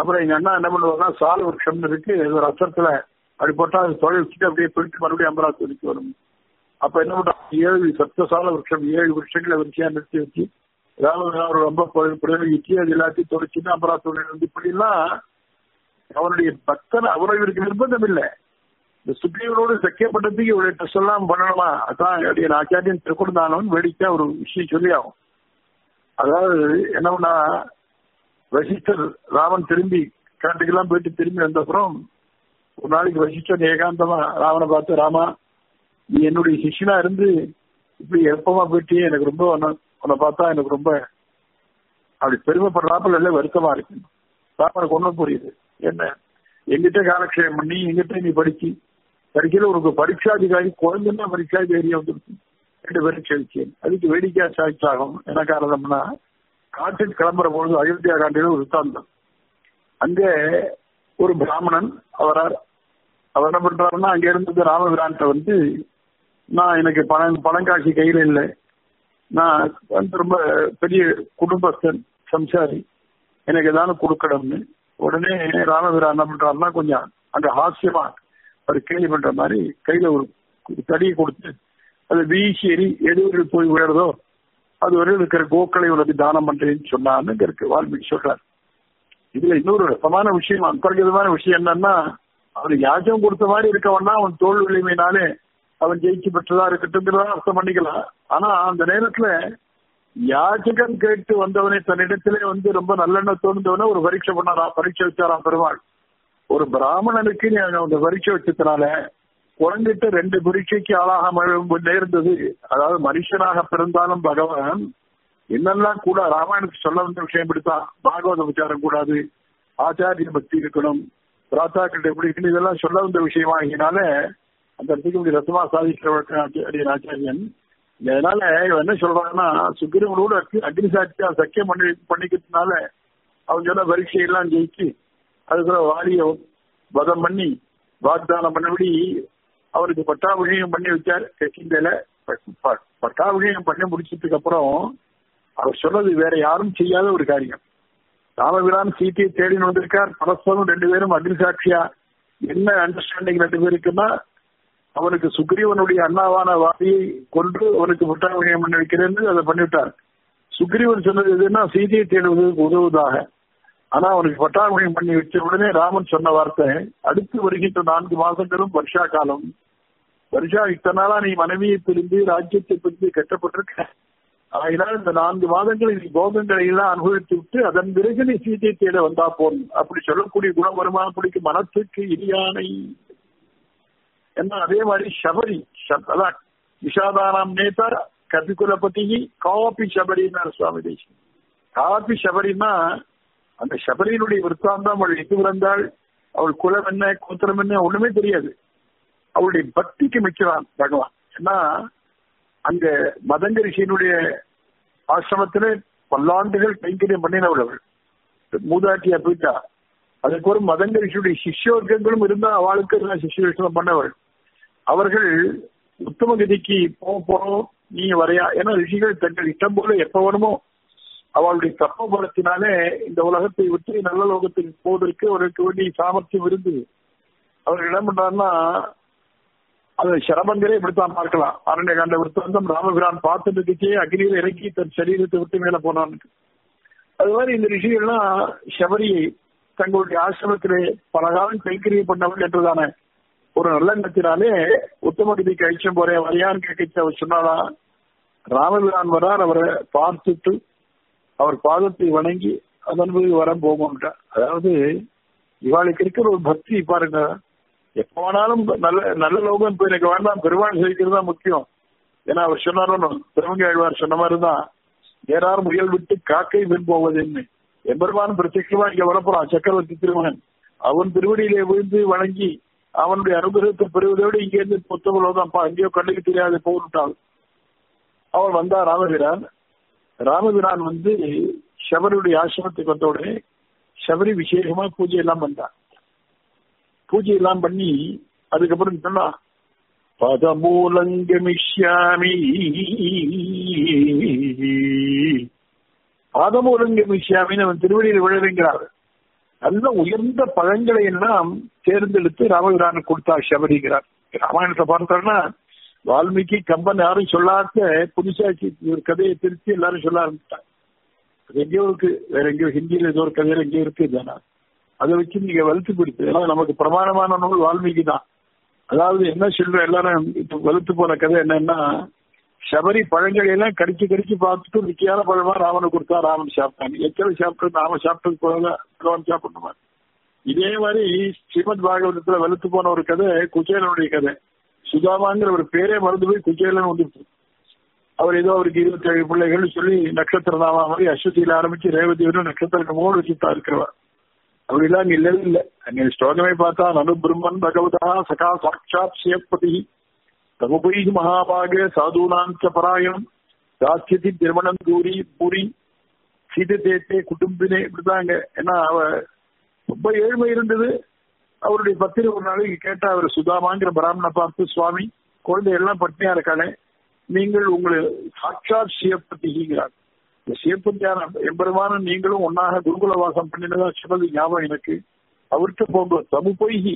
அப்புறம் எங்க அண்ணா என்ன பண்ணுவாங்கன்னா சால விருஷம்னு இருக்கு ஒரு அசரத்துல அப்படி போட்டா அது தொலை வச்சுட்டு அப்படியே போயிட்டு மறுபடியும் அம்பராசூரிக்கு வரும் அப்ப என்ன பண்றாங்க ஏழு சப்த சால விருஷம் ஏழு வருஷங்களை வரிசையா நிறுத்தி வச்சு ஏதாவது ஒரு ரொம்ப புடவைக்கு அது எல்லாத்தையும் தொடச்சுட்டு அம்பராசூரில் இருந்து இப்படி எல்லாம் அவனுடைய பக்தன் அவரை இவருக்கு நிர்பந்தம் இல்லை இந்த சுக்ரீவனோடு சக்கியப்பட்டதுக்கு இவருடைய டெஸ்ட் எல்லாம் பண்ணணுமா அதான் என் ஆச்சாரியன் திருக்குறந்தானவன் வேடிக்கை ஒரு விஷயம் சொல்லி ஆகும் அதாவது என்னன்னா வசிஷ்டர் ராமன் திரும்பி காட்டுக்கெல்லாம் போயிட்டு திரும்பி வந்தப்புறம் ஒரு நாளைக்கு வசிஷ்டர் ஏகாந்தமா ராமனை பார்த்து ராமா நீ என்னுடைய சிஷ்யனா இருந்து இப்படி எப்பமா போயிட்டியே எனக்கு ரொம்ப உன்னை பார்த்தா எனக்கு ரொம்ப அப்படி பெருமைப்படுறாப்புல இல்லை வருத்தமா இருக்கு ராமனுக்கு ஒன்றும் புரியுது என்ன எங்கிட்ட காலக்ஷேபம் பண்ணி எங்கிட்ட நீ படிச்சு பரீட்சையில உனக்கு பரீட்சாதிகாரி குழந்தைன்னா பரீட்சாதிகாரியா வந்துருக்கு ரெண்டு பரீட்சை வச்சேன் அதுக்கு வேடிக்கையா சாட்சாகும் என்ன காரணம்னா காட்டில் கிளம்புற பொழுது அயோத்தியா காட்டில ஒரு உத்தாந்தம் அங்க ஒரு பிராமணன் அவரார் அவர் என்ன பண்றாருன்னா அங்க இருந்தது ராமபிரான்ட்ட வந்து நான் எனக்கு பணம் பணங்காட்சி கையில இல்லை நான் வந்து ரொம்ப பெரிய குடும்பஸ்தன் சம்சாரி எனக்கு ஏதாவது கொடுக்கணும்னு உடனே ராமபிரான் என்ன பண்றாருன்னா கொஞ்சம் அங்க ஹாஸ்யமா ஒரு கேள்வி பண்ற மாதிரி கையில ஒரு தடியை கொடுத்து அது வீசி எரி எதுவரை போய் விழுறதோ அது வரை இருக்கிற கோக்களை உனக்கு தானம் பண்றேன்னு சொன்னான்னு இருக்கு வால்மீகி சொல்றார் இதுல இன்னொரு ரசமான விஷயம் அந்தர்கதமான விஷயம் என்னன்னா அவனுக்கு யாச்சம் கொடுத்த மாதிரி இருக்கவன்னா அவன் தோல் விளைமையினாலே அவன் ஜெயிச்சு பெற்றதா இருக்கட்டும்ங்கிறதா அர்த்தம் பண்ணிக்கலாம் ஆனா அந்த நேரத்துல யாச்சகம் கேட்டு வந்தவனை தன்னிடத்திலே வந்து ரொம்ப நல்லெண்ணம் தோணுந்தவன ஒரு பரீட்சை பண்ணாரா பரீட்சை வச்சாராம் பெருமாள் ஒரு பிராமணனுக்கு நீ அந்த பரீட்சை வச்சதுனால குழந்தைட்டு ரெண்டு பரீட்சைக்கு ஆளாக நேர்ந்தது அதாவது மனுஷனாக பிறந்தாலும் பகவான் என்னெல்லாம் கூட ராமாயணத்துக்கு சொல்ல வந்த விஷயம் இப்படித்தான் பாகவத விசாரம் கூடாது ஆச்சாரிய பக்தி இருக்கணும் பிராத்தாக்கள் எப்படி இருக்கணும் இதெல்லாம் சொல்ல வந்த விஷயமாகினால அந்த இடத்துக்கு இப்படி ரத்தமா சாதிக்கிற ஆச்சாரியன் அதனால இவன் என்ன சொல்றாங்கன்னா சுக்கிரவனோடு அக்னி சாட்சியா சக்கியம் பண்ணி பண்ணிக்கிறதுனால அவன் சொன்ன பரீட்சையெல்லாம் ஜெயிச்சு அதுக்குள்ள வாரிய வதம் பண்ணி வாக்தானம் பண்ணபடி அவருக்கு பட்டாபிஷேகம் பண்ணி வச்சார் கட்சிந்தல பட்டாபிஷேகம் பண்ணி முடிச்சதுக்கு அப்புறம் அவர் சொன்னது வேற யாரும் செய்யாத ஒரு காரியம் ராமபிரான் சீத்தையை தேடின்னு வந்திருக்கார் பரஸ்பரம் ரெண்டு பேரும் அக்னி சாட்சியா என்ன அண்டர்ஸ்டாண்டிங் ரெண்டு பேருக்குன்னா அவனுக்கு சுக்ரீவனுடைய அண்ணாவான வாரியை கொன்று அவனுக்கு பட்டாபிஷேகம் பண்ணி வைக்கிறேன்னு அதை பண்ணிவிட்டார் சுக்ரீவன் சொன்னது எதுன்னா சீதையை தேடுவதற்கு உதவுவதாக ஆனா அவனுக்கு பட்டாபிஷேகம் பண்ணி வச்ச உடனே ராமன் சொன்ன வார்த்தை அடுத்து வருகின்ற நான்கு மாசங்களும் வருஷா காலம் வருஷா இத்தனை நாளா நீ மனைவியை பிரிந்து ராஜ்யத்தை பிரிந்து கட்டப்பட்டிருக்க ஆகினால் இந்த நான்கு மாதங்களில் நீ போகங்களை எல்லாம் அனுபவித்து விட்டு அதன் பிறகு நீ சீதை தேட வந்தா போதும் அப்படி சொல்லக்கூடிய குணம் வருமா பிடிக்கு மனத்துக்கு இரியானை என்ன அதே மாதிரி சபரி அதான் விஷாதானாம் நேதா கபிகுலபதி காபி சபரினார் சுவாமி தேசியம் காபி சபரினா அந்த சபரியினுடைய விற்த்தாந்தம் அவள் எங்கு பிறந்தாள் அவள் குலம் என்ன கோத்திரம் என்ன ஒண்ணுமே தெரியாது அவளுடைய பக்திக்கு மிக்கிறான் பகவான் ஏன்னா அங்க மதங்க ரிஷியினுடைய ஆசிரமத்திலே பல்லாண்டுகள் கைங்கரியம் பண்ணினவள் அவள் மூதாட்டியா போயிட்டா அதுக்கு ஒரு மதங்க ரிஷியுடைய சிஷ்யோர்க்கங்களும் இருந்தா அவளுக்கு சிஷ்யோர்க்கம் பண்ணவள் அவர்கள் உத்தம கதிக்கு போக போறோம் நீ வரையா ஏன்னா ரிஷிகள் தங்கள் இஷ்டம் போல எப்ப வேணுமோ அவளுடைய தப்ப பலத்தினாலே இந்த உலகத்தை விட்டு நல்ல லோகத்துக்கு போவதற்கு அவருக்கு வேண்டிய சாமர்த்தியம் இருந்தது அவர் என்ன பண்றாருன்னா அது சிரமங்களே இப்படித்தான் பார்க்கலாம் அரண்ய காண்ட விருத்தாந்தம் ராமபிரான் பார்த்துட்டு அக்னியில் இறக்கி தன் சரீரத்தை விட்டு மேல போனான் அது மாதிரி இந்த ரிஷிகள்லாம் சபரியை தங்களுடைய ஆசிரமத்திலே பல காலம் கைக்கரிய பண்ணவள் என்றதான ஒரு நல்லெண்ணத்தினாலே உத்தம கதிக்கு அழிச்சம் போறேன் வரையான்னு கேட்க அவர் சொன்னாலா ராமபிரான் வரார் அவரை பார்த்துட்டு அவர் பாதத்தை வணங்கி அதன் பிறகு வரம் போகும்ட்டார் அதாவது இவாளுக்கு இருக்கிற ஒரு பக்தி பாருங்க எப்ப வேணாலும் நல்ல நல்ல லோகம் போய் எனக்கு வேண்டாம் பெருமாள் செய்கிறது தான் முக்கியம் ஏன்னா அவர் சொன்னாரும் திருமங்கை ஆழ்வார் சொன்ன மாதிரி தான் ஏறார் முயல் விட்டு காக்கை பின் போவதுன்னு எம்பெருமான் பிரத்யட்சமா இங்க வரப்போறான் சக்கரவர்த்தி திருமகன் அவன் திருவடியிலே விழுந்து வணங்கி அவனுடைய அனுகிரகத்தை பெறுவதோடு இங்க இருந்து புத்தக லோகம் எங்கேயோ கண்ணுக்கு தெரியாது போட்டாள் அவன் வந்தா ராமபிரான் ராமபிரான் வந்து சபரியுடைய ஆசிரமத்துக்கு வந்த உடனே சபரி விசேஷமா பூஜை எல்லாம் பண்ணான் பூஜை எல்லாம் பண்ணி அதுக்கப்புறம் சொன்னா பதமூலங்கமிஷ்யாமி பாதமூலங்கமிஷ்யாமின்னு அவன் திருவடியில் விழுதுங்கிறார் நல்ல உயர்ந்த பழங்களை எல்லாம் தேர்ந்தெடுத்து ராமபிரானுக்கு கொடுத்தார் சபரிகிறார் ராமாயணத்தை பார்த்தோம்னா வால்மீகி கம்பன் யாரும் சொல்லாத புதுசாச்சு ஒரு கதையை திருத்தி எல்லாரும் சொல்ல ஆரம்பிச்சிட்டாங்க அது எங்கேயோ இருக்கு வேற எங்கேயோ ஹிந்தியில ஏதோ ஒரு கதையில எங்கேயோ இருக்கு தானே அதை வச்சு நீங்க வலுத்து பிடித்து ஏன்னா நமக்கு பிரமாணமான நூல் வால்மீகி தான் அதாவது என்ன சொல்ற எல்லாரும் இப்ப வலுத்து போன கதை என்னன்னா சபரி பழங்களை எல்லாம் கடிச்சு கடிச்சு பார்த்துட்டு முக்கியான பழமா ராமனுக்கு கொடுத்தா ராமன் சாப்பிட்டான் எத்தனை சாப்பிட்டு நாம சாப்பிட்டது போல ராமன் சாப்பிடணுமா இதே மாதிரி ஸ்ரீமத் பாகவதத்துல வலுத்து போன ஒரு கதை குச்சேலனுடைய கதை சுதாமாங்கிற ஒரு பேரே மறந்து போய் குச்சேலன் வந்துருச்சு அவர் ஏதோ அவருக்கு இருபத்தி ஏழு பிள்ளைகள் சொல்லி நட்சத்திர நாமா மாதிரி அஸ்வதியில ஆரம்பிச்சு ரேவதி வரை நட்சத்திர மூணு வச்சுட்டா இருக்கிறவர் அப்படிலாம் அங்க இல்லவே இல்லை அங்க ஸ்லோகமே பார்த்தா நனு பிரம்மன் பகவதா சகா சாட்சாத் சிவப்பதி தகுபை மகாபாக சாதுனாஞ்ச பராயணம் தாட்சியத்தி திருமணம் தூரி பூரி சீதை தேத்தே குடும்பினே இப்படிதாங்க ஏன்னா அவ ரொம்ப ஏழ்மை இருந்தது அவருடைய பத்திரி ஒரு நாளைக்கு கேட்டா அவர் சுதாமாங்கிற பிராமணனை பார்த்து சுவாமி குழந்தை எல்லாம் பட்னியா இருக்கானே நீங்கள் உங்களை சாட்சாத் சிவப்பதிங்கிறார் இந்த சிவப்பத்தியான எம்பெருமான நீங்களும் ஒன்னாக குருகுல வாசம் பண்ணினதா சொன்னது ஞாபகம் எனக்கு அவர்கிட்ட போங்க தமுபொய்கி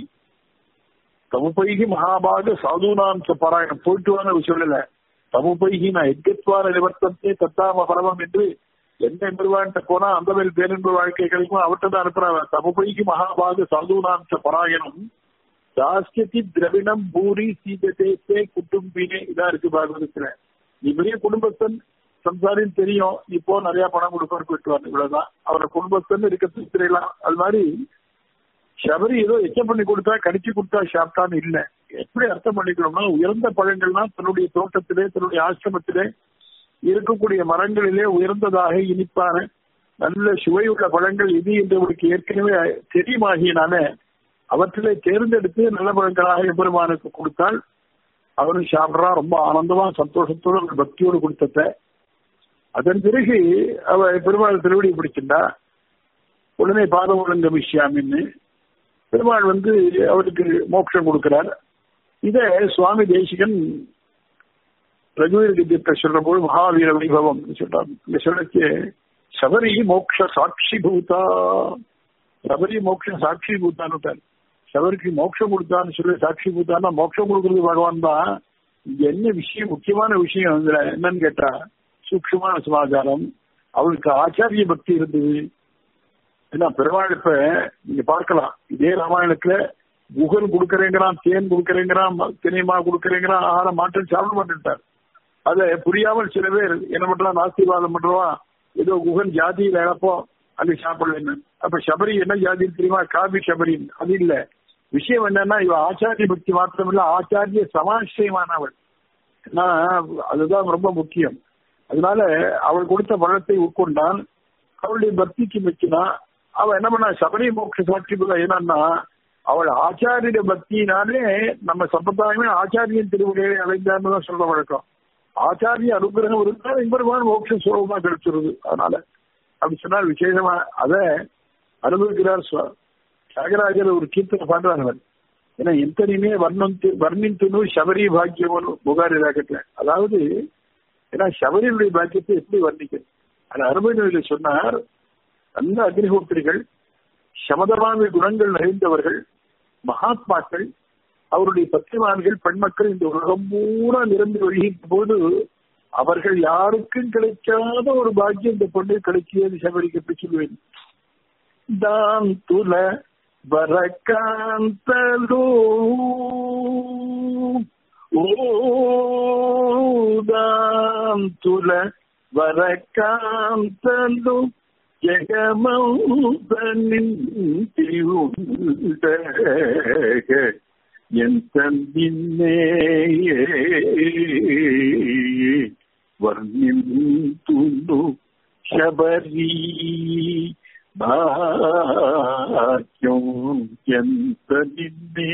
தமுபைகி மகாபாக சாதுனாம் பாராயணம் போயிட்டு வாங்க சொல்லல தமுபைகி நான் எக்கத்வார நிவர்த்தத்தே தத்தாம பரமம் என்று எந்த பெருவான்ட்ட போனா அந்த மேல் பேரன்பு வாழ்க்கை கிடைக்கும் அவர்கிட்ட தான் அனுப்புறாங்க தமுபைகி மகாபாக சாதுனாம் பராயணம் ஜாஸ்தி திரவிணம் பூரி சீதத்தே குட்டும்பினே இதா இருக்கு பாகவதத்துல நீ பெரிய குடும்பஸ்தன் சம்சாரின்னு தெரியும் இப்போ நிறைய பணம் கொடுப்பாரு போயிட்டு இவ்வளவுதான் அவரோட குடும்பஸ்தன் இருக்கிறது தெரியலாம் அது மாதிரி சபரி ஏதோ எச்சம் பண்ணி கொடுத்தா கடிச்சு கொடுத்தா சாப்பிட்டான்னு இல்ல எப்படி அர்த்தம் பண்ணிக்கணும்னா உயர்ந்த பழங்கள்னா தன்னுடைய தோட்டத்திலே தன்னுடைய ஆசிரமத்திலே இருக்கக்கூடிய மரங்களிலே உயர்ந்ததாக இனிப்பான நல்ல சுவையுள்ள பழங்கள் இது என்று அவருக்கு ஏற்கனவே தெரியுமாகியனால அவற்றிலே தேர்ந்தெடுத்து நல்ல பழங்களாக எம்பெருமானுக்கு கொடுத்தால் அவரும் சாப்பிட்றா ரொம்ப ஆனந்தமா சந்தோஷத்தோடு பக்தியோடு கொடுத்தத அதன் பிறகு அவ பெருமாள் திருவடி பிடிச்சிருந்தா உடனே பாதம் ஒழுங்க விஷயாமின்னு பெருமாள் வந்து அவருக்கு மோட்சம் கொடுக்கிறார் இத சுவாமி தேசிகன் ரகுவீர் கத்தியத்தை சொல்ற போது மகாவீர வைபவம் சொல்றார் இந்த சொல்லச்சு சபரி மோக்ஷ சாட்சி பூதா சபரி மோக்ஷ சாட்சி பூத்தான்னு சபரிக்கு மோட்சம் கொடுத்தான்னு சொல்லி சாட்சி பூத்தான்னா மோட்சம் கொடுக்கறது பகவான் தான் இங்க என்ன விஷயம் முக்கியமான விஷயம் இதுல என்னன்னு கேட்டா சூக்ஷமான சமாச்சாரம் அவளுக்கு ஆச்சாரிய பக்தி இருந்தது ஏன்னா பெருமாள் இப்ப நீங்க பார்க்கலாம் இதே ராமாயணத்துல குகன் கொடுக்கறேங்கிறான் தேன் கொடுக்கறேங்கிறான் தினைமா கொடுக்கறேங்கிறான் ஆகாரம் மாற்றம் சாப்பிட மாட்டேன்ட்டார் அத புரியாமல் சில பேர் என்ன பண்றான் நாஸ்திவாதம் பண்றவா ஏதோ குகன் ஜாதியில இழப்போ அது சாப்பிடலன்னு அப்ப சபரி என்ன ஜாதி தெரியுமா காபி சபரி அது இல்ல விஷயம் என்னன்னா இவ ஆச்சாரிய பக்தி மாத்திரம் இல்ல ஆச்சாரிய சமாசியமானவள் அதுதான் ரொம்ப முக்கியம் அதனால அவள் கொடுத்த பழத்தை உட்கொண்டான் அவளுடைய பக்திக்கு மெச்சினா அவ என்ன பண்ணா சபரி மோட்ச சாட்சி என்னன்னா அவள் ஆச்சாரிய பக்தினாலே நம்ம சம்பிரதாயமே ஆச்சாரியன் திருவிழையை அடைந்தான்னு தான் சொல்ற வழக்கம் ஆச்சாரிய அனுகிரகம் இருந்தால் எம்பெருமான் மோட்சம் சுலபமா கிடைச்சிருது அதனால அப்படி சொன்னால் விசேஷமா அத அனுபவிக்கிறார் தியாகராஜர் ஒரு கீர்த்தனை பாடுறார் அவர் ஏன்னா எத்தனையுமே வர்ணம் வர்ணித்துனு சபரி பாக்கியம் புகாரி ராக்கெட்ல அதாவது ஏன்னா சபரியுடைய பாக்கியத்தை எப்படி வர்ணிக்கிறது அது அருமையில சொன்னார் நல்ல அக்னிஹோத்திரிகள் சமதமான குணங்கள் நிறைந்தவர்கள் மகாத்மாக்கள் அவருடைய பத்திரிமான்கள் பெண்மக்கள் இந்த உலகம் பூரா நிரம்பி வருகின்ற போது அவர்கள் யாருக்கும் கிடைக்காத ஒரு பாக்கியம் இந்த பொண்ணு கிடைக்கியது சபரிக்கு எப்படி சொல்லுவேன் தான் துல வரக்காந்தலோ ஓதாம் துல வரக்காந்தலோ ஜெகமௌதனின் என் தந்தின்னே வர்ணிந்து ಶಬರಿ ಭಾಗ್ಯಂ ಎಂತ ನಿನ್ನೆ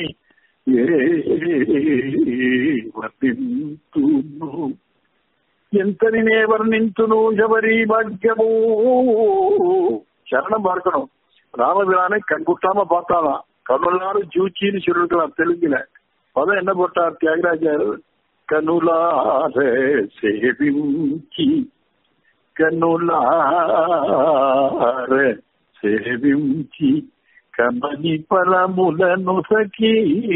ವರ್ಣಿಂತುನು ಎಂತ ನಿನ್ನೆ ವರ್ಣಿಂತುನು ಶಬರಿ ಭಾಗ್ಯಮೋ சரணம் பார்க்கணும் ராமபிரானை கண்குட்டாம பார்த்தாலாம் கண்ணுள்ளாரும் ஜூச்சின்னு சொல்லிருக்கலாம் தெலுங்குல அதான் என்ன போட்டார் தியாகராஜர் கனுலார சேவிஞ்சி కనులార సేవించి కమని పరములను సఖీ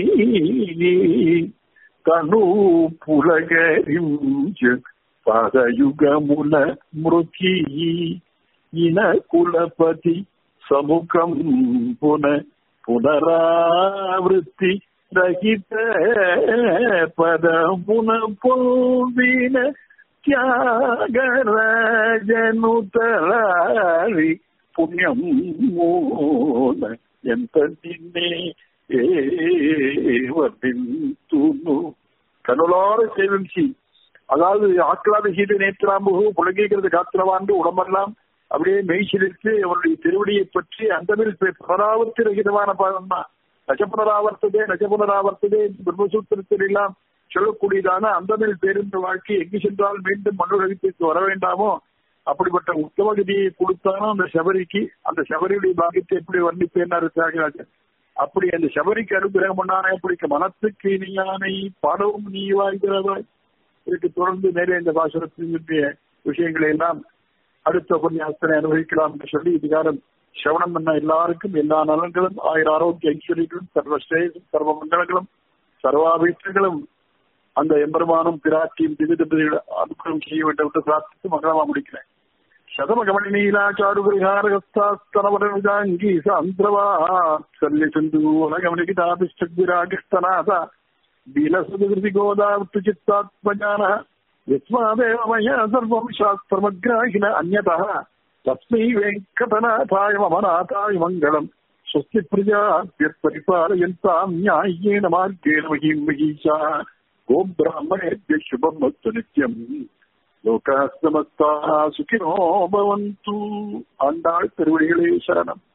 తను పులగరించ పదయుగముల మృతి ఇన కులపతి సముఖం పున పునరావృత్తి రహిత పదమున పొందిన త్యాగరాజను తలారి పుణ్యం మూల ఎంత నిన్నే వర్తింతును கனலார சேவிச்சு அதாவது ஆக்கலாத சீட்டு நேற்றாம்பு புலகீகிறது காத்திரவாண்டு உடம்பெல்லாம் அப்படியே மெய்சிலிட்டு அவருடைய திருவடியை பற்றி அந்தமில் புனராவர்த்தி ரகிதமான பாதம் தான் நஜபுனராவர்த்ததே நஜபுனராவர்த்ததே பிரம்மசூத்திரத்தில் எல்லாம் சொல்லக்கூடியதான அந்தமில் பேருந்து வாழ்க்கை எங்கு சென்றால் மீண்டும் மண்ணுலகத்திற்கு வர வேண்டாமோ அப்படிப்பட்ட உத்தமகதியை கொடுத்தாலும் அந்த சபரிக்கு அந்த சபரியுடைய பாக்கியத்தை எப்படி வர்ணிப்பேன்னாரு தியாகராஜன் அப்படி அந்த சபரிக்கு அனுகிரகம் பண்ணானே அப்படி மனத்துக்கு இனியானை பாடவும் நீ வாய்கிறவாய் இதுக்கு தொடர்ந்து மேலே இந்த பாசுரத்தினுடைய விஷயங்களை எல்லாம் அடுத்த உபன்யாசனை அனுபவிக்கலாம் என்று சொல்லி இதுகாரம் சிரவணம் பண்ண எல்லாருக்கும் எல்லா நலன்களும் ஆயிரம் ஆரோக்கிய ஐஸ்வர்யங்களும் சர்வ ஸ்ரேயும் சர்வ மங்களங்களும் சர்வாபீஷ்டங்களும் அந்த எம்பெருமானும் பிராட்டியும் திவ்ய அனுகிரகம் செய்ய வேண்டும் என்று பிரார்த்தித்து மங்களமா முடிக்கிறேன் శతమగమణి నీలాచారు గృహారగస్తాస్తనవరవిదాంగీ సాంద్రవాత్సల్య సింధూలగమనికి దాపిష్టగ్విరాగిస్తనాథ బీలసుధృతి గోదావృత్తి చిత్తాత్మజాన యస్మాదేవ మయా సర్వం శాస్త్రమగ్రాహిన అన్యత తస్మై వెంకటనాథాయ మమనాథాయ మంగళం స్వస్తి ప్రజాభ్యపరిపాలయంతాం న్యాయేన మార్గేణ మహీం మహీషా ఓం బ్రాహ్మణేభ్య శుభం వస్తు నిత్యం லோகாஸ்தமஸ்தா சுகினோ பவந்து ஆண்டாள் திருவடிகளே சரணம்